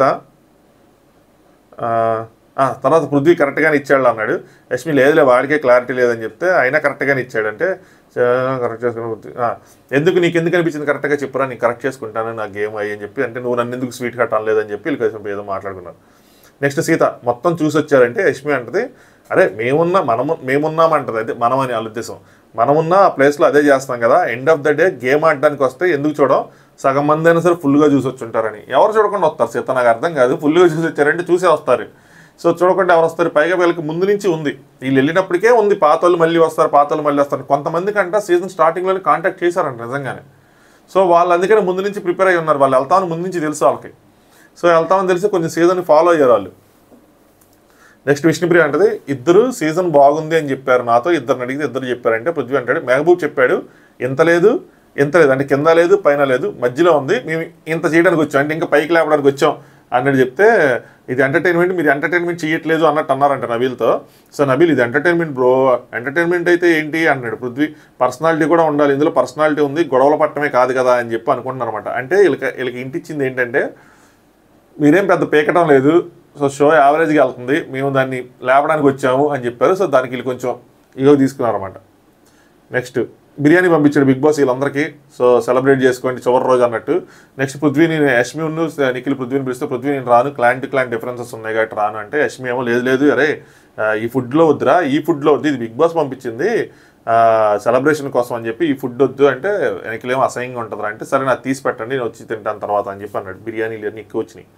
ఆ, ఆ, తర్వాత పృథ్వీ కరెక్ట్గానే ఇచ్చాడు అన్నాడు యష్మి లేదులే వాడికే క్లారిటీ లేదని చెప్తే అయినా కరెక్ట్గానే ఇచ్చాడంటే కరెక్ట్ చేసుకుని పృథ్వీ, ఆ, ఎందుకు నీకు ఎందుకు అనిపించింది కరెక్ట్గా చెప్పురా నేను కరెక్ట్ చేసుకుంటాను నా గేమ్ అయ్యి అని చెప్పి అంటే నువ్వు నన్ను ఎందుకు స్వీట్ హార్ట్ అనలేదని చెప్పి వీళ్ళు కొంచెం ఏదో మాట్లాడుకున్నారు నెక్స్ట్ సీత మొత్తం చూసి వచ్చారంటే యష్మి అంటది అరే మేమున్నా మనము మేమున్నామంటది అదే మనం అని వాళ్ళ ఉద్దేశం మనమున్న ఆ ప్లేస్లో అదే చేస్తాం కదా end of the day game ఆడడానికి వస్తే ఎందుకు చూడం సగం మంది అయినా సరే ఫుల్గా చూసి వచ్చి ఉంటారని ఎవరు చూడకుండా వస్తారు సీత నాకు అర్థం కాదు ఫుల్గా చూసి వచ్చారంటే చూసే వస్తారు సో చూడకుండా ఎవరు వస్తారు పైగా వీళ్ళకి ముందు నుంచి ఉంది వీళ్ళు వెళ్ళినప్పటికే ఉంది పాత వాళ్ళు మళ్ళీ వస్తారు పాత వాళ్ళు మళ్ళీ వస్తారు కొంతమంది కంట సీజన్ స్టార్టింగ్లోనే కాంటాక్ట్ చేశారంట నిజంగానే సో వాళ్ళు అందుకనే ముందు నుంచి ప్రిపేర్ అయ్యి ఉన్నారు వాళ్ళు వెళ్తామని ముందు నుంచి తెలుసు వాళ్ళకి సో వెళ్తామని తెలిసి కొంచెం సీజన్ ఫాలో అయ్యారు వాళ్ళు నెక్స్ట్ విష్ణుప్రియ అంటది ఇద్దరు సీజన్ బాగుంది అని చెప్పారు నాతో ఇద్దరిని అడిగితే ఇద్దరు చెప్పారంటే పృథ్వీ అంటాడు మెహబూబ్ చెప్పాడు ఇంత లేదు ఇంత లేదు అంటే కింద లేదు పైన లేదు మధ్యలో ఉంది మేము ఇంత చేయడానికి వచ్చాం అంటే ఇంకా పైకి లేపడానికి వచ్చాం అన్నట్టు చెప్తే ఇది ఎంటర్టైన్మెంట్ మీరు ఎంటర్టైన్మెంట్ చేయట్లేదు అన్నట్టు అన్నారంట నబీల్తో సో నబీల్ ఇది ఎంటర్టైన్మెంట్ బ్రో ఎంటర్టైన్మెంట్ అయితే ఏంటి అన్నాడు పృథ్వీ పర్సనాలిటీ కూడా ఉండాలి ఇందులో పర్సనాలిటీ ఉంది గొడవల పట్టమే కాదు కదా అని చెప్పి అనుకుంటున్నారు అనమాట అంటే వీళ్ళకి వీళ్ళకి ఇంటిచ్చింది ఏంటంటే మీరేం పెద్ద పీకటం లేదు సో షో యావరేజ్గా వెళ్తుంది మేము దాన్ని లేపడానికి వచ్చాము అని చెప్పారు సో దానికి వీళ్ళు కొంచెం ఇగో తీసుకున్నారన్నమాట నెక్స్ట్ బిర్యానీ పంపించాడు బిగ్ బాస్ వీళ్ళందరికీ సో సెలబ్రేట్ చేసుకోండి చివరి రోజు అన్నట్టు నెక్స్ట్ పృథ్వీ నేను యష్మి ఉన్ను నిఖిల్ పృథ్వీని పిలిస్తే పృథ్వీ నేను రాను క్లాంట్ క్లాంట్ డిఫరెన్సెస్ ఉన్నాయి కాబట్టి రాను అంటే యష్మి ఏమో లేదు లేదు అరే ఆ, ఈ ఫుడ్లో వద్దురా ఈ ఫుడ్లో వద్దు ఇది బిగ్ బాస్ పంపించింది సెలబ్రేషన్ కోసం అని చెప్పి ఈ ఫుడ్ వద్దు అంటే నిఖిల్ ఏమో అసహ్యంగా ఉంటుందిరా అంటే సరే నాకు తీసి పెట్టండి నేను వచ్చి తింటాను తర్వాత అని చెప్పి అన్నాడు బిర్యానీలు అన్నీ ఎక్కువ వచ్చినాయి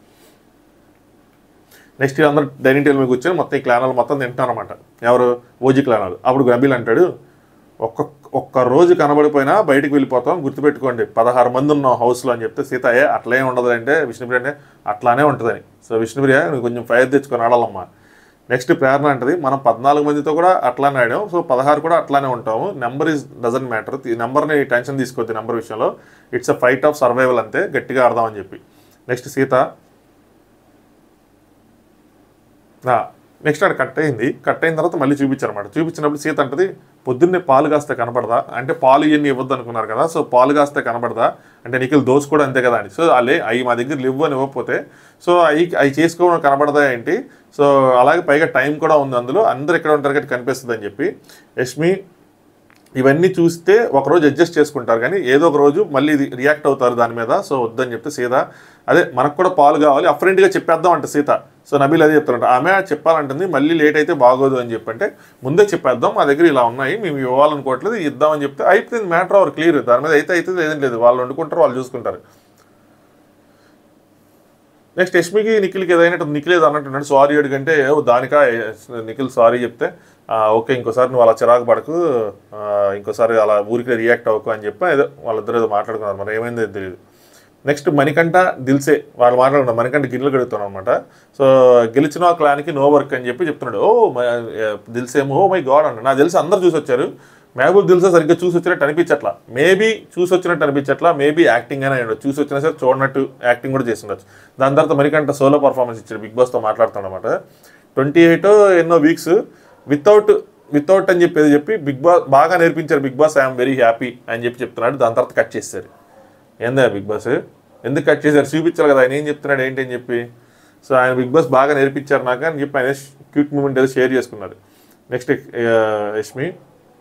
నెక్స్ట్ అందరూ డైనింగ్ టేబుల్ మీద కూర్చొని మొత్తం ఈ క్లానాలు మొత్తం తింటారు అనమాట ఎవరు ఓజీ క్లానాలు అప్పుడు గబీల్ అంటాడు ఒక్క ఒక్క రోజు కనబడిపోయినా బయటికి వెళ్ళిపోతాం గుర్తుపెట్టుకోండి పదహారు మంది ఉన్నాం హౌస్లో అని చెప్తే సీత ఏ అట్లే ఉండదు అంటే విష్ణుప్రియ అంటే అట్లానే ఉంటుందని సో విష్ణుప్రియ నువ్వు కొంచెం ఫైర్ తెచ్చుకొని ఆడాలమ్మా నెక్స్ట్ ప్రేరణ అంటది మనం పద్నాలుగు మందితో కూడా అట్లానే ఆడాం సో పదహారు కూడా అట్లానే ఉంటాము నెంబర్ ఇస్ డజంట్ మ్యాటర్ ఈ నెంబర్ని టెన్షన్ తీసుకోవద్దు నెంబర్ విషయంలో it's a fight of survival అంతే గట్టిగా ఆడదామని చెప్పి నెక్స్ట్ సీత నెక్స్ట్ ఆడ కట్ అయింది కట్ అయిన తర్వాత మళ్ళీ చూపించారన్నమాట చూపించినప్పుడు సీత అంటది పొద్దున్నే పాలు కాస్తే కనపడదా అంటే పాలు ఇవన్నీ ఇవ్వద్దు అనుకున్నారు కదా సో పాలు కాస్తే కనపడదా అంటే నీకు దోశ కూడా అంతే కదా అని సో అలే అవి మా దగ్గర లేవు అని ఇవ్వకపోతే సో అవి అవి చేసుకోవడం కనపడదా ఏంటి సో అలాగే పైగా టైం కూడా ఉంది అందులో అందరు ఎక్కడ ఉంటారు కాబట్టి కనిపిస్తుంది అని చెప్పి యష్మి ఇవన్నీ చూస్తే ఒకరోజు అడ్జస్ట్ చేసుకుంటారు కానీ ఏదో ఒక రోజు మళ్ళీ ఇది రియాక్ట్ అవుతారు దాని మీద సో వద్దని చెప్తే సీత అదే మనకు కూడా పాలు కావాలి అఫ్రెంట్గా చెప్పేద్దాం అంట సీత సో నబీల్ అదే చెప్తారంట ఆమె చెప్పాలంటుంది మళ్ళీ లేట్ అయితే బాగోదు అని చెప్పంటే ముందే చెప్పేద్దాం మా దగ్గర ఇలా ఉన్నాయి మేము ఇవ్వాలనుకోవట్లేదు ఇద్దామని చెప్తే అయిపోయింది మ్యాటర్ అవర్ క్లియర్ దాని మీద అయితే అయితే లేదని లేదు వాళ్ళు వండుకుంటారు వాళ్ళు చూసుకుంటారు నెక్స్ట్ యష్మికి నిఖిల్కి ఏదైనా నిఖిల్ ఏదో అన్నట్టున్నాడు సారీ అడిగంటే "ఓ, దానికా నిఖిల్ సారీ చెప్తే "ఆ, ఓకే ఇంకోసారి నువ్వు అలా చిరాకు పడకు ఆ, ఇంకోసారి అలా ఊరికి రియాక్ట్ అవ్వకు అని చెప్పి ఏదో వాళ్ళిద్దరు ఏదో మాట్లాడుకున్నారు మరి ఏమైందో తెలియదు నెక్స్ట్ మణికంఠ దిల్సే వాళ్ళు మాట్లాడుకున్నారు మణికంఠ గిన్నెలు కడుగుతాను అనమాట సో గెలిచిన క్లాన్కి నో వర్క్ అని చెప్పి చెప్తున్నాడు ఓ మ- దిల్సేమో ఓ మై గాడ్ అంట నాకు తెలిసి అందరు చూసి వచ్చారు మహబూబ్ దిల్సా సరిగ్గా చూసి వచ్చినట్టు అనిపించట్లా మేబీ చూసి వచ్చినట్టు అనిపించట్లా మేబీ యాక్టింగ్ అయినా ఉండొచ్చు చూసి వచ్చినా సరే చూడనట్టు యాక్టింగ్ కూడా చేసి ఉండొచ్చు దాని తర్వాత మరికంట సోలో పర్ఫార్మెన్స్ ఇచ్చాడు బిగ్ బాస్తో మాట్లాడుతాడనమాట ట్వంటీ ఎయిట్ ఎన్నో వీక్స్ వితౌట్ వితౌట్ అని చెప్పేది చెప్పి బిగ్ బాస్ బాగా నేర్పించారు Bigg Boss I'm very happy అని చెప్పి చెప్తున్నాడు దాని తర్వాత కట్ చేస్తారు ఏందా బిగ్ బాస్ ఎందుకు కట్ చేశారు చూపించాలి కదా ఆయన ఏం చెప్తున్నాడు ఏంటి అని చెప్పి సో ఆయన బిగ్ బాస్ బాగా నేర్పించారు నాకు అని చెప్పి ఆయన క్యూట్ మూమెంట్ ఏదో షేర్ చేసుకున్నారు నెక్స్ట్ యష్మి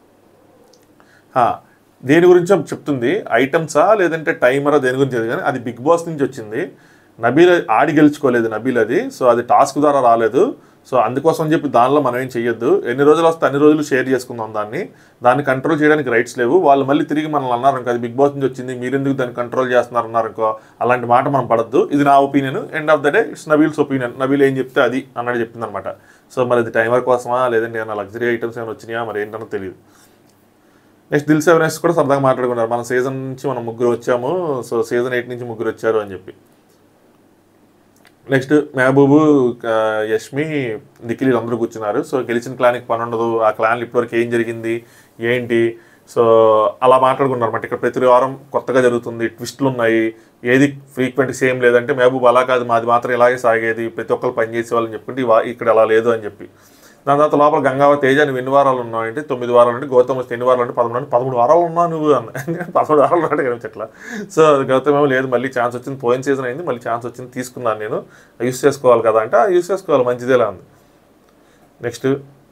హా, దేని గురించి చెప్తుంది ఐటమ్సా లేదంటే టైమరా దేని గురించి తెలియదు కానీ అది బిగ్ బాస్ నుంచి వచ్చింది నబీల్ ఆడి గెలుచుకోలేదు నబీల్ అది సో అది టాస్క్ ద్వారా రాలేదు సో అందుకోసం అని చెప్పి దానిలో మనం ఏం చెయ్యొద్దు ఎన్ని రోజులు వస్తే అన్ని రోజులు షేర్ చేసుకుందాం దాన్ని దాన్ని కంట్రోల్ చేయడానికి రైట్స్ లేవు వాళ్ళు మళ్ళీ తిరిగి మనల్ని అన్నారు అది బిగ్ బాస్ నుంచి వచ్చింది మీరు ఎందుకు దాన్ని కంట్రోల్ చేస్తున్నారు అన్నారు అనుకో అలాంటి మాట మనం పడద్దు ఇది నా opinion end of the day it's Nabeel's opinion Nabeel ఏం చెప్తే అది అన్నట్టు చెప్పింది అనమాట సో మరి అది టైమర్ కోసమా లేదంటే ఏమైనా లగ్జరీ ఐటమ్స్ ఏమైనా వచ్చినాయా మరి ఏంటనో తెలియదు నెక్స్ట్ దిల్ సెవెన్ కూడా సరదాగా మాట్లాడుకున్నారు మన సీజన్ నుంచి మనం ముగ్గురు వచ్చాము సో సీజన్ ఎయిట్ నుంచి ముగ్గురు వచ్చారు అని చెప్పి నెక్స్ట్ మహబూబు ఆ, యష్మి నిఖిల్ వీళ్ళు అందరూ కూర్చున్నారు సో గెలిచిన క్లాన్కి పని ఉండదు ఆ క్లాన్లు ఇప్పటివరకు ఏం జరిగింది ఏంటి సో అలా మాట్లాడుకున్నారు అనమాట ఇక్కడ ప్రతి వారం కొత్తగా జరుగుతుంది ట్విస్టులు ఉన్నాయి ఏది ఫ్రీక్వెంట్ సేమ్ లేదంటే మహబూబ్ అలా కాదు మాది మాత్రం ఇలాగే సాగేది ప్రతి ఒక్కరు పని చేసే వాళ్ళని చెప్పుకుంటే ఇవా- ఇక్కడ అలా లేదు అని చెప్పి దాని తర్వాత లోపల గంగావతి తేజ నువ్వు ఎన్ని వారాలు ఉన్నావు అంటే తొమ్మిది వారాలు అంటే గౌతమ్ వస్తే ఎన్ని వారాలు అంటే పదమూడు అంటే పదమూడు వారాలు ఉన్నావు నువ్వు అన్న పదమూడు వారాలు ఉన్నాడు కనిపించట్లా సో గౌతమ్ ఏమో లేదు మళ్ళీ ఛాన్స్ వచ్చింది పోయిన సీజన్ అయింది మళ్ళీ ఛాన్స్ వచ్చింది తీసుకున్నాను నేను యూస్ చేసుకోవాలి కదా అంటే యూస్ చేసుకోవాలి మంచిదేలా ఉంది నెక్స్ట్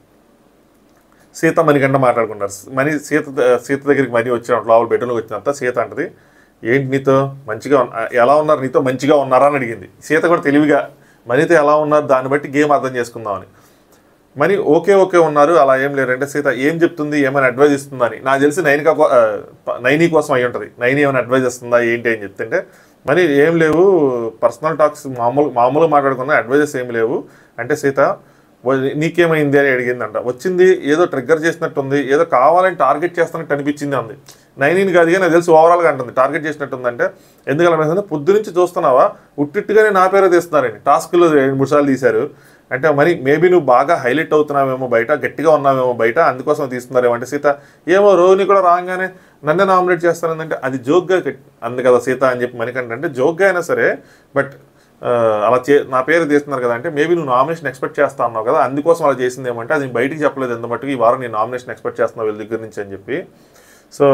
సీత మణికంట మాట్లాడుకున్నారు మణి సీత సీత దగ్గరికి మనీ వచ్చినప్పుడు లోపల బెడ్రూమ్లోకి వచ్చినంత సీత అంటది ఏంటి నీతో మంచిగా ఉన్న- ఎలా ఉన్నారు నీతో మంచిగా ఉన్నారా అని అడిగింది సీత కూడా తెలివిగా మనీతో ఎలా ఉన్నారు దాన్ని బట్టి గేమ్ అర్థం చేసుకుందామని మరి ఓకే ఓకే ఉన్నారు అలా ఏం లేరంటే సీత ఏం చెప్తుంది ఏమైనా అడ్వైజ్ ఇస్తుందని నాకు తెలిసి నైనికా కో- ఆ, ప- నైని కోసం అయి ఉంటుంది నైని ఏమైనా అడ్వైజ్ ఇస్తుందా ఏంటి అని చెప్తుంటే మరి ఏం లేవు పర్సనల్ టాక్స్ మామూలు మామూలుగా మాట్లాడుకున్నా అడ్వైజెస్ ఏం లేవు అంటే సీత "వ- నీకేమైంది అని అడిగిందంట వచ్చింది ఏదో ట్రిగ్గర్ చేసినట్టుంది ఏదో కావాలని టార్గెట్ చేస్తున్నట్టు అనిపించింది అంది నైన్టీన్ కాదు కానీ నాకు తెలిసి ఓవరాల్గా అంటుంది టార్గెట్ చేసినట్టుందంటే ఎందుకంటే పొద్దు నుంచి చూస్తున్నావా ఉట్టిట్టుగానే నా పేరే తీస్తున్నారండి టాస్క్లో రెండు మూడు సార్లు తీశారు అంటే మరి మేబీ నువ్వు బాగా హైలైట్ అవుతున్నావేమో బయట గట్టిగా ఉన్నావేమో బయట అందుకోసం తీస్తున్నారేమో అంటే సీత ఏమో రోహిణి కూడా రాగానే నన్నే నామినేట్ చేస్తానంటే అది జోక్గా కట్- అంది కదా సీత అని చెప్పి మనకంటే అంటే జోక్గా అయినా సరే బట్ అలా చే నా పేరు తీస్తున్నారు కదా అంటే మేబీ నువ్వు నామినేషన్ ఎక్స్పెక్ట్ చేస్తా అన్నావు కదా అందుకోసం అలా చేసింది ఏమంటే అది బయటికి చెప్పలేదు ఎంత మట్టుకు ఈ వారం నేను నామినేషన్ ఎక్స్పెక్ట్ చేస్తున్నావు వీళ్ళ దగ్గర నుంచి అని చెప్పి సో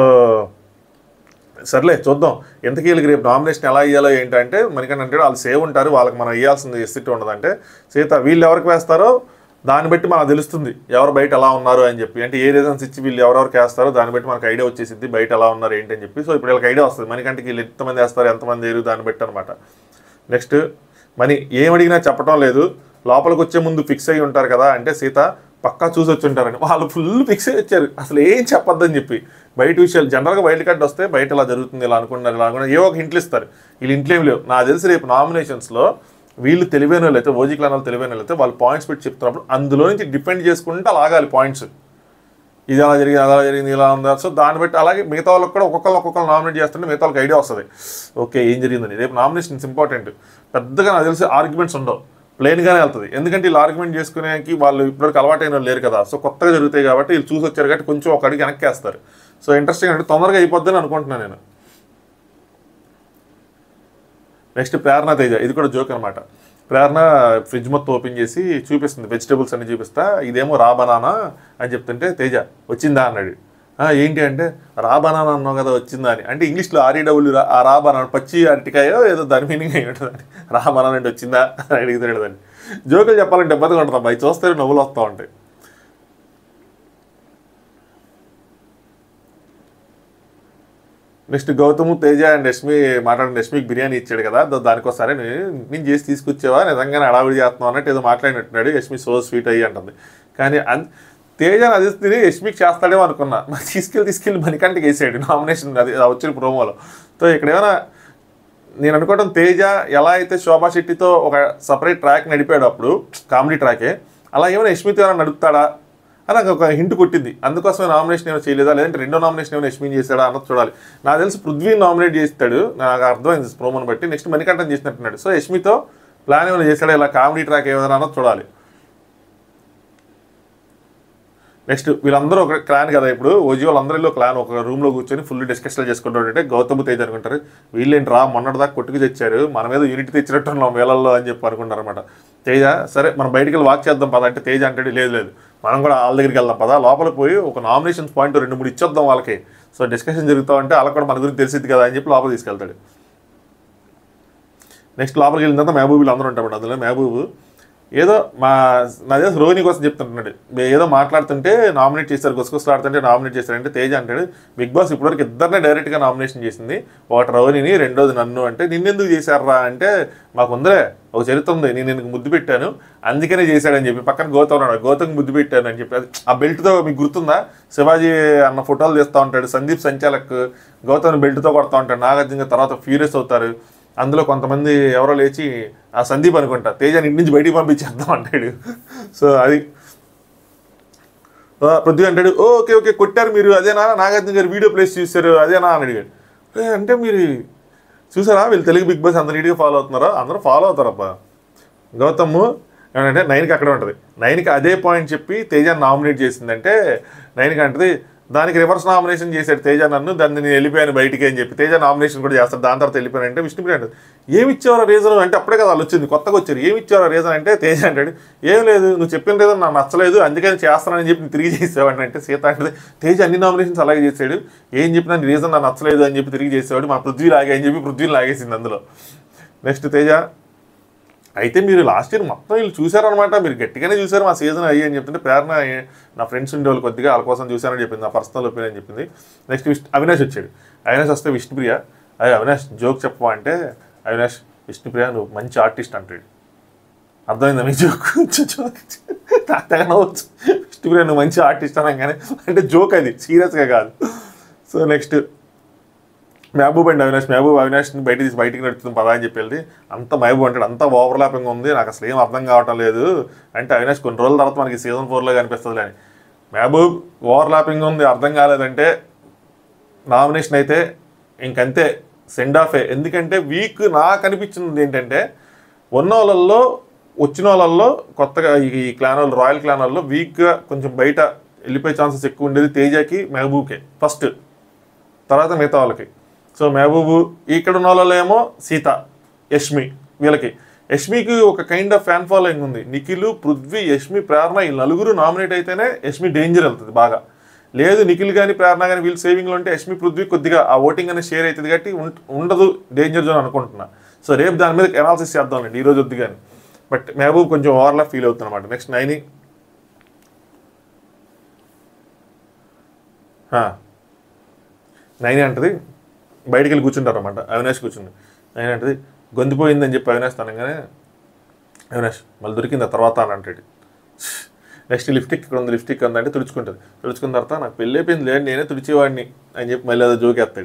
సర్లే చూద్దాం ఎంతకీ వీళ్ళకి రేపు నామినేషన్ ఎలా ఇవ్వాలో ఏంటంటే మనకంటే అంటే వాళ్ళు సేవ్ ఉంటారు వాళ్ళకి మనం ఇవ్వాల్సింది ఎస్సిట్ ఉండదంటే సీత వీళ్ళు ఎవరికి వేస్తారో దాన్ని బట్టి మనకు తెలుస్తుంది ఎవరు బయట ఎలా ఉన్నారు అని చెప్పి అంటే ఏ రీజన్స్ ఇచ్చి వీళ్ళు ఎవరెవరికి వేస్తారో దాన్ని బట్టి మనకు ఐడియా వచ్చేసింది బయట ఎలా ఉన్నారు ఏంటి అని చెప్పి సో ఇప్పుడు వీళ్ళకి ఐడియా వస్తుంది మనకంటే వీళ్ళు ఎంతమంది వేస్తారు ఎంతమంది వేరు దాన్ని బట్టి అనమాట నెక్స్ట్ మనీ ఏం అడిగినా చెప్పడం లేదు లోపలికి వచ్చే ముందు ఫిక్స్ అయ్యి ఉంటారు కదా అంటే సీత పక్కా చూసి వచ్చి ఉంటారని వాళ్ళు ఫుల్ ఫిక్స్ అయ్యి వచ్చారు అసలు ఏం చెప్పొద్దని చెప్పి బయట విషయాలు జనరల్గా వైల్డ్ కార్డ్ వస్తే బయట ఇలా జరుగుతుంది ఇలా అనుకుంటున్నారు ఇలా అనుకున్నారు ఏవో ఒక ఇంట్లో ఇస్తారు వీళ్ళు ఇంట్లో ఏమి లేవు నాకు తెలిసి రేపు నామినేషన్స్లో వీళ్ళు తెలివైన వాళ్ళు అయితే ఓజీ క్లాన్ వాళ్ళు తెలివైన వాళ్ళు అయితే వాళ్ళు పాయింట్స్ పెట్టి చెప్తున్నప్పుడు అందులో నుంచి డిపెండ్ చేసుకుంటే లాగాలి పాయింట్స్ ఇది అలా జరిగింది అలా జరిగింది ఇలా ఉందా సో దాన్ని బట్టి అలాగే మిగతా వాళ్ళకి కూడా ఒక్కొక్కరు ఒక్కొక్కరు నామినేట్ చేస్తుంటే మిగతా వాళ్ళకి ఐడియా వస్తుంది ఓకే ఏం జరిగిందని రేపు నామినేషన్స్ ఇంపార్టెంట్ పెద్దగా నాకు తెలిసి ఆర్గ్యుమెంట్స్ ఉండవు ప్లెయిన్గానే వెళ్తుంది ఎందుకంటే వీళ్ళు ఆర్గ్యుమెంట్ చేసుకునేకి వాళ్ళు ఇప్పటివరకు అలవాటైన వాళ్ళు లేరు కదా సో కొత్తగా జరుగుతాయి కాబట్టి వీళ్ళు చూసి వచ్చారు కాబట్టి కొంచెం ఒక అడిగి వెనక్కి వేస్తారు సో ఇంట్రెస్టింగ్ అంటే తొందరగా అయిపోద్దని అనుకుంటున్నాను నేను నెక్స్ట్ ప్రేరణ తేజ ఇది కూడా జోక్ అనమాట ప్రేరణ ఫ్రిడ్జ్ మొత్తం ఓపెన్ చేసి చూపిస్తుంది వెజిటేబుల్స్ అన్ని చూపిస్తా ఇదేమో రా బనానా అని చెప్తుంటే తేజ వచ్చిందా అన్నాడు "ఆ, ఏంటి అంటే రా బనానా అన్నావు కదా వచ్చిందా అని అంటే ఇంగ్లీష్లో ఆర్ఈడబ్ల్యూ ఆ రా బనానా పచ్చి అరటికాయో ఏదో దాని మీనింగ్ అయి ఉంటుంది రా బనానా అంటే వచ్చిందా అని అడుగుతున్నాడు దాన్ని జోకులు చెప్పాలంటే ఇబ్బందిగా ఉంటుంది అబ్బాయి చూస్తే నవ్వులు వస్తూ ఉంటాయి నెక్స్ట్ గౌతమ్ తేజ అండ్ రష్మి మాట్లాడిన రష్మికి బిర్యానీ ఇచ్చాడు కదా దా- దానికోసరే నేను నేను చేసి తీసుకొచ్చావా నిజంగానే అడావిడి చేస్తున్నావు అన్నట్టు ఏదో మాట్లాడినట్టున్నాడు యష్మి సో స్వీట్ అయ్యి అంటుంది కానీ అన్ తేజ అది తిని యష్మికి చేస్తాడేమో అనుకున్నా మరి తీసుకెళ్ళి తీసుకెళ్ళి మణికంటకి వేసాడు నామినేషన్ అది అది వచ్చిన ప్రోమోలో సో ఇక్కడ ఏమైనా నేను అనుకోవడం తేజ ఎలా అయితే శోభా శెట్టితో ఒక సపరేట్ ట్రాక్ నడిపాడు అప్పుడు కామెడీ ట్రాకే అలా ఏమైనా యష్మితో ఏమైనా నడుపుతాడా అని నాకు ఒక హింట్ కొట్టింది అందుకోసమే నామినేషన్ ఏమైనా చేయలేదా లేదంటే రెండో నామినేషన్ ఏమైనా యష్మిని చేశాడా అన్నది చూడాలి నాకు తెలిసి పృథ్వీ నామినేట్ చేస్తాడు నాకు అర్థమైంది ప్రోమోని బట్టి నెక్స్ట్ మణికంఠన్ చేసినట్టున్నాడు సో యష్మితో ప్లాన్ ఏమైనా చేశాడా ఇలా కామెడీ ట్రాక్ ఏమైనా అన్నది చూడాలి నెక్స్ట్ వీళ్ళందరూ ఒక క్లాన్ కదా ఇప్పుడు ఓజీ వాళ్ళందరిలో క్లాన్ ఒక రూమ్లో కూర్చొని ఫుల్ డిస్కషన్ చేసుకుంటుంటే గౌతమ్ తేజ్ అనుకుంటారు వీళ్ళేంటి రా మొన్నటి దాకా కొట్టుకు తెచ్చారు మన మీద యూనిట్ తెచ్చినట్టున్నాం వేళల్లో అని చెప్పి అనుకుంటారు అనమాట తేజ సరే మనం బయటికి వెళ్ళి వాక్ చేద్దాం పద అంటే తేజ అంటాడు లేదు లేదు మనం కూడా వాళ్ళ దగ్గరికి వెళ్దాం పదా లోపలికి పోయి ఒక నామినేషన్స్ పాయింట్ రెండు మూడు ఇచ్చొద్దాం వాళ్ళకి సో డిస్కషన్ జరుగుతూ ఉంటే వాళ్ళకి కూడా మన గురించి తెలిసింది కదా అని చెప్పి లోపల తీసుకెళ్తాడు నెక్స్ట్ లోపలికి వెళ్ళిన తర్వాత మహబూబులు అందరూ ఉంటారు అందులో మహబూబు ఏదో మా నా దగ్గర రోహిణి కోసం చెప్తుంటున్నాడు మేము ఏదో మాట్లాడుతుంటే నామినేట్ చేశారు గుసగుసలాడుతుంటే నామినేట్ చేశారంటే తేజ అంటాడు బిగ్ బాస్ ఇప్పటివరకు ఇద్దరినే డైరెక్ట్గా నామినేషన్ చేసింది ఒకటి రోహిణిని రెండోది నన్ను అంటే నిన్నెందుకు చేశారా అంటే మాకు ఉందిలే ఒక చరిత్ర ఉంది నేను నిన్ను ముద్దు పెట్టాను అందుకనే చేశాడని చెప్పి పక్కన గౌతమ్ ఉన్నాడు గౌతమ్ ముద్దు పెట్టాను అని చెప్పి అది ఆ బెల్ట్తో మీకు గుర్తుందా శివాజీ అన్న ఫోటోలు తీస్తూ ఉంటాడు సందీప్ సంచాలక్ గౌతమ్ బెల్ట్తో కొడతా ఉంటాడు నాగార్జున తర్వాత ఫ్యూరియస్ అవుతారు అందులో కొంతమంది ఎవరో లేచి ఆ సందీప్ అనుకుంటా తేజాని ఇంటి నుంచి బయటికి పంపించేద్దాం అంటాడు సో అది ఆ, పృథ్వీ అంటాడు "ఓ, ఓకే ఓకే కొట్టారు మీరు అదేనా నాగార్జున గారు వీడియో ప్లేస్ చూశారు అదేనా అని అడిగాడు "ఏ, అంటే మీరు చూసారా వీళ్ళు తెలుగు బిగ్ బాస్ అంత నీట్గా ఫాలో అవుతున్నారా అందరూ ఫాలో అవుతారబ్బా గౌతమ్ ఏమంటే నైన్కి అక్కడ ఉంటుంది నైన్కి అదే పాయింట్ చెప్పి తేజాన్ని నామినేట్ చేసిందంటే నైన్కి అంటది దానికి రివర్స్ నామినేషన్ చేశాడు తేజ నన్ను దాన్ని నేను వెళ్ళిపోయాను బయటికి అని చెప్పి తేజ నామినేషన్ కూడా చేస్తాడు దాని తర్వాత వెళ్ళిపోయాను అంటే విష్ణుప్రియ అంటది ఏమి ఇచ్చేవారా రీజన్ అంటే అప్పుడే కదా వాళ్ళు వచ్చింది కొత్తగా వచ్చారు ఏమి ఇచ్చేవారా రీజన్ అంటే తేజ అంటాడు ఏం లేదు నువ్వు చెప్పిన రీజన్ నాకు నచ్చలేదు అందుకని చేస్తానని చెప్పి నువ్వు తిరిగి చేసేవాడిని అంటే సీత అంటే తేజ అన్ని నామినేషన్స్ అలాగే చేశాడు ఏం చెప్పినా రీజన్ నాకు నచ్చలేదు అని చెప్పి తిరిగి చేసేవాడు మా పృథ్వీ లాగే అని చెప్పి పృథ్వీని లాగేసింది అందులో నెక్స్ట్ తేజ అయితే మీరు లాస్ట్ ఇయర్ మొత్తం వీళ్ళు చూసారనమాట మీరు గట్టిగానే చూసారు మా సీజన్ అయ్యి అని చెప్తుంటే ప్రేరణ నా ఫ్రెండ్స్ ఉండేవాళ్ళు కొద్దిగా వాళ్ళ కోసం చూశారని చెప్పింది నా పర్సనల్ ఒపీనియన్ చెప్పింది నెక్స్ట్ విష్ణు అవినాష్ వచ్చాడు అవినాష్ వస్తే విష్ణుప్రియ అదే అవినాష్ జోక్ చెప్పవా అంటే అవినాష్ విష్ణుప్రియ నువ్వు మంచి ఆర్టిస్ట్ అంటాడు అర్థమైందా మీ జోక్ తెగ నవ్వచ్చు విష్ణుప్రియ నువ్వు మంచి ఆర్టిస్ట్ అనగానే అంటే జోక్ అది సీరియస్గా కాదు సో నెక్స్ట్ మహబూబ్ అండి అవినాష్ మహబూబ్ అవినాష్ని బయట తీసి బయటికి నడుస్తుంది పదా అని చెప్పి వెళ్ళి అంత మహబూబ్ అంటాడు అంత ఓవర్లాపింగ్ ఉంది నాకు అసలు ఏం అర్థం కావటం లేదు అంటే అవినాష్ కొన్ని రోజుల తర్వాత మనకి సీజన్ ఫోర్లో కనిపిస్తుంది అని మహబూబ్ ఓవర్లాపింగ్ ఉంది అర్థం కాలేదంటే నామినేషన్ అయితే ఇంకంతే సెండ్ ఆఫే ఎందుకంటే వీక్ నాకు అనిపించింది ఏంటంటే ఉన్న వాళ్ళల్లో వచ్చిన వాళ్ళల్లో కొత్తగా ఈ- ఈ క్లాన్ వాళ్ళు రాయల్ క్లాన్ వాళ్ళలో వీక్గా కొంచెం బయట వెళ్ళిపోయే ఛాన్సెస్ ఎక్కువ ఉండేది తేజకి మహబూబ్కే ఫస్ట్ తర్వాత మిగతా వాళ్ళకి సో మహబూబు ఇక్కడ ఉన్న వాళ్ళలో ఏమో సీత యష్మి వీళ్ళకి యష్మికి ఒక కైండ్ ఆఫ్ ఫ్యాన్ ఫాలోయింగ్ ఉంది నిఖిల్ పృథ్వీ యష్మి ప్రేరణ ఈ నలుగురు నామినేట్ అయితేనే యష్మి డేంజర్ వెళ్తుంది బాగా లేదు నిఖిల్ కానీ ప్రేరణ కానీ వీళ్ళు సేవింగ్లో ఉంటే యష్మి పృథ్వీ కొద్దిగా ఆ ఓటింగ్ అనేది షేర్ అవుతుంది కాబట్టి ఉం- ఉండదు డేంజర్ జోన్ అనుకుంటున్నా సో రేపు దాని మీద అనాలిసిస్ చేద్దామండి ఈ రోజు వద్దు కానీ బట్ మహబూబ్ కొంచెం ఓవర్లా ఫీల్ అవుతుంది అనమాట నెక్స్ట్ నైని నైని అంటది బయటికి వెళ్ళి కూర్చుంటారు అనమాట అవినాష్ కూర్చుంది నైని అంటది గొంతుపోయిందని చెప్పి అవినాష్ తనగానే అవినాష్ మళ్ళీ దొరికింది ఆ తర్వాత అని అంటాడు నెక్స్ట్ లిప్స్టిక్ ఇక్కడ ఉంది లిప్స్టిక్ ఉందంటే తుడుచుకుంటుంది తుడుచుకున్న తర్వాత నాకు పెళ్ళి అయిపోయింది లేదు నేనే తుడిచేవాడిని అని చెప్పి మళ్ళీ అదో జోకేస్తాడు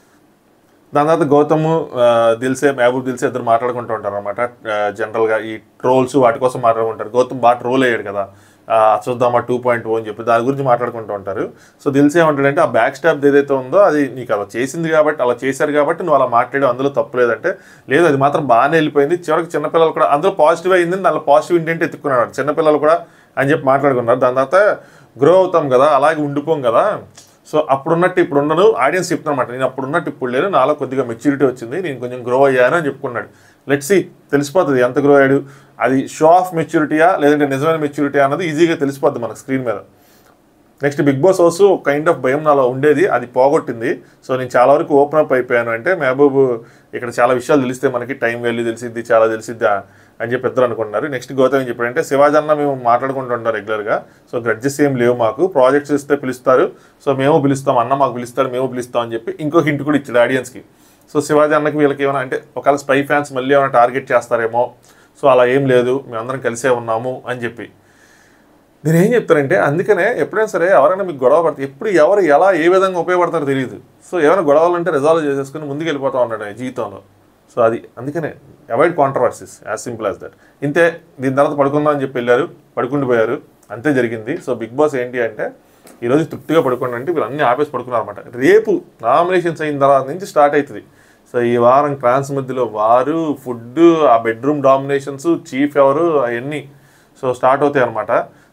దాని తర్వాత గౌతమ్ ఆ, దిల్సే మహబూబ్ దిల్సే ఇద్దరు మాట్లాడుకుంటూ ఉంటారు అనమాట జనరల్గా ఈ ట్రోల్స్ వాటి కోసం మాట్లాడుకుంటారు గౌతమ్ బాగా ట్రోల్ అయ్యాడు కదా ఆ, చూద్దామా టూ పాయింట్ ఓ అని చెప్పి దాని గురించి మాట్లాడుకుంటూ ఉంటారు సో దిల్సే ఏమంటాడంటే ఆ బ్యాక్ స్టాప్ ఏదైతే ఉందో అది నీకు అలా చేసింది కాబట్టి అలా చేశారు కాబట్టి నువ్వు అలా మాట్లాడావు అందులో తప్పు లేదంటే లేదు అది మాత్రం బాగానే వెళ్ళిపోయింది చివరికి చిన్నపిల్లలు కూడా అందులో పాజిటివ్ అయింది దానిలో పాజిటివ్ ఇంటెంట్ ఎత్తుకున్నాడు చిన్నపిల్లలు కూడా అని చెప్పి మాట్లాడుకున్నారు దాని తర్వాత గ్రో అవుతాం కదా అలాగే ఉండిపోం కదా సో అప్పుడున్నట్టు ఇప్పుడు ఉండను ఆడియన్స్ చెప్తున్నమాట నేను అప్పుడున్నట్టు ఇప్పుడు లేను నాలో కొద్దిగా మెచ్యూరిటీ వచ్చింది నేను కొంచెం గ్రో అయ్యాను అని చెప్పుకున్నాడు లెట్స్ సి తెలిసిపోతుంది ఎంత గ్రో అయ్యాడు అది షో ఆఫ్ మెచ్యూరిటీయా లేదంటే నిజమైన మెచ్యూరిటీ అన్నది ఈజీగా తెలిసిపోద్ది మనకు స్క్రీన్ మీద నెక్స్ట్ బిగ్ బాస్ హౌస్ ఒక కైండ్ ఆఫ్ భయం నాలో ఉండేది అది పోగొట్టింది సో నేను చాలా వరకు ఓపెన్ అప్ అయిపోయాను అంటే మహబూబ్ ఇక్కడ చాలా విషయాలు తెలిస్తే మనకి టైం వాల్యూ తెలిసిద్ది చాలా తెలిసిద్ది ఆ- అని చెప్పి ఇద్దరు అనుకున్నారు నెక్స్ట్ గౌతమ్ ఏం చెప్పాడంటే శివాజీ అన్న మేము మాట్లాడుకుంటుంటాం రెగ్యులర్గా సో గ్రడ్జెస్ ఏం లేవు మాకు ప్రాజెక్ట్స్ ఇస్తే పిలుస్తారు సో మేము పిలుస్తాం అన్న మాకు పిలుస్తారు మేము పిలుస్తాం అని చెప్పి ఇంకో హింట్ కూడా ఇచ్చాడు ఆడియన్స్కి సో శివాజీ అన్నకి వీళ్ళకి ఏమైనా అంటే ఒకవేళ స్పై ఫ్యాన్స్ మళ్ళీ ఏమైనా టార్గెట్ చేస్తారేమో సో అలా ఏం లేదు మేమందరం కలిసే ఉన్నాము అని చెప్పి నేను ఏం చెప్తానంటే అందుకనే ఎప్పుడైనా సరే ఎవరైనా మీకు గొడవ పడితే ఎప్పుడు ఎవరు ఎలా ఏ విధంగా ఉపయోగపడతారో తెలియదు సో ఏమైనా గొడవలు ఉంటే రిజాల్వ్ చేసేసుకుని ముందుకు వెళ్ళిపోతా ఉన్నాడు ఆయన జీవితంలో సో అది అందుకనే avoid controversies as simple as that ఇంతే దీని తర్వాత పడుకుందాం అని చెప్పి వెళ్ళారు పడుకుంటూ పోయారు అంతే జరిగింది సో బిగ్ బాస్ ఏంటి అంటే ఈరోజు తృప్తిగా పడుకోండి అంటే వీళ్ళు అన్ని ఆపేసి పడుకున్నారు అనమాట రేపు నామినేషన్స్ అయిన తర్వాత నుంచి స్టార్ట్ అవుతుంది సో ఈ వారం క్రాన్స్ మధ్యలో వారు ఫుడ్ ఆ బెడ్రూమ్ డామినేషన్స్ చీఫ్ ఎవరు అవన్నీ సో స్టార్ట్ అవుతాయి అనమాట సో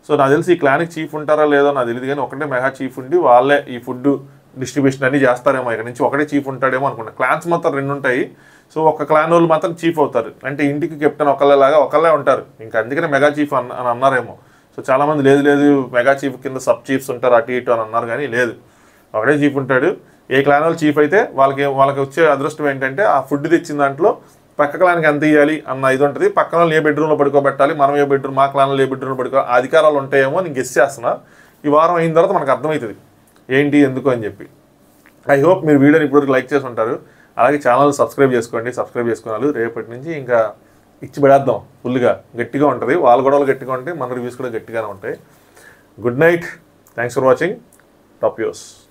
సో నాకు తెలిసి ఈ క్లానికి చీఫ్ ఉంటారా లేదో నాకు తెలియదు కానీ ఒకటే మెగా చీఫ్ ఉండి వాళ్ళే ఈ ఫుడ్ డిస్ట్రిబ్యూషన్ అన్ని చేస్తారేమో ఇక్కడ నుంచి ఒకటే చీఫ్ ఉంటాడేమో అనుకుంటా క్లాన్స్ మాత్రం రెండు ఉంటాయి సో ఒక క్లాన్ వాళ్ళు మాత్రం చీఫ్ అవుతారు అంటే ఇంటికి కెప్టెన్ ఒకళ్ళలాగా ఒకళ్ళే ఉంటారు ఇంకా అందుకనే మెగా చీఫ్ అన్న అని అన్నారేమో సో చాలామంది లేదు లేదు మెగా చీఫ్ కింద సబ్ చీఫ్స్ ఉంటారు అటు ఇటు అని అన్నారు కానీ లేదు ఒకడే చీఫ్ ఉంటాడు ఏ క్లాన్ వాళ్ళు చీఫ్ అయితే వాళ్ళకి వాళ్ళకి వచ్చే అదృష్టం ఏంటంటే ఆ ఫుడ్ తెచ్చిన దాంట్లో పక్క క్లాన్కి ఎంత ఇవ్వాలి అన్న ఇది ఉంటుంది పక్కన వాళ్ళు ఏ బెడ్రూమ్లో పడుకోబెట్టాలి మనం ఏ బెడ్రూమ్ మా క్లాన్లో ఏ బెడ్రూమ్లో పడుకో ఆ అధికారాలు ఉంటాయేమో నేను గెస్ చేస్తున్నా ఈ వారం అయిన తర్వాత మనకు అర్థమవుతుంది ఏంటి ఎందుకు అని చెప్పి ఐ హోప్ మీరు వీడియోని ఇప్పుడు లైక్ చేసి ఉంటారు అలాగే ఛానల్ సబ్స్క్రైబ్ చేసుకోండి సబ్స్క్రైబ్ చేసుకున్నారు రేపటి నుంచి ఇంకా ఇచ్చి పెడేద్దాం ఫుల్గా గట్టిగా ఉంటుంది వాళ్ళ గొడవలు గట్టిగా ఉంటాయి మన రివ్యూస్ కూడా గట్టిగానే ఉంటాయి good night thanks for watching top use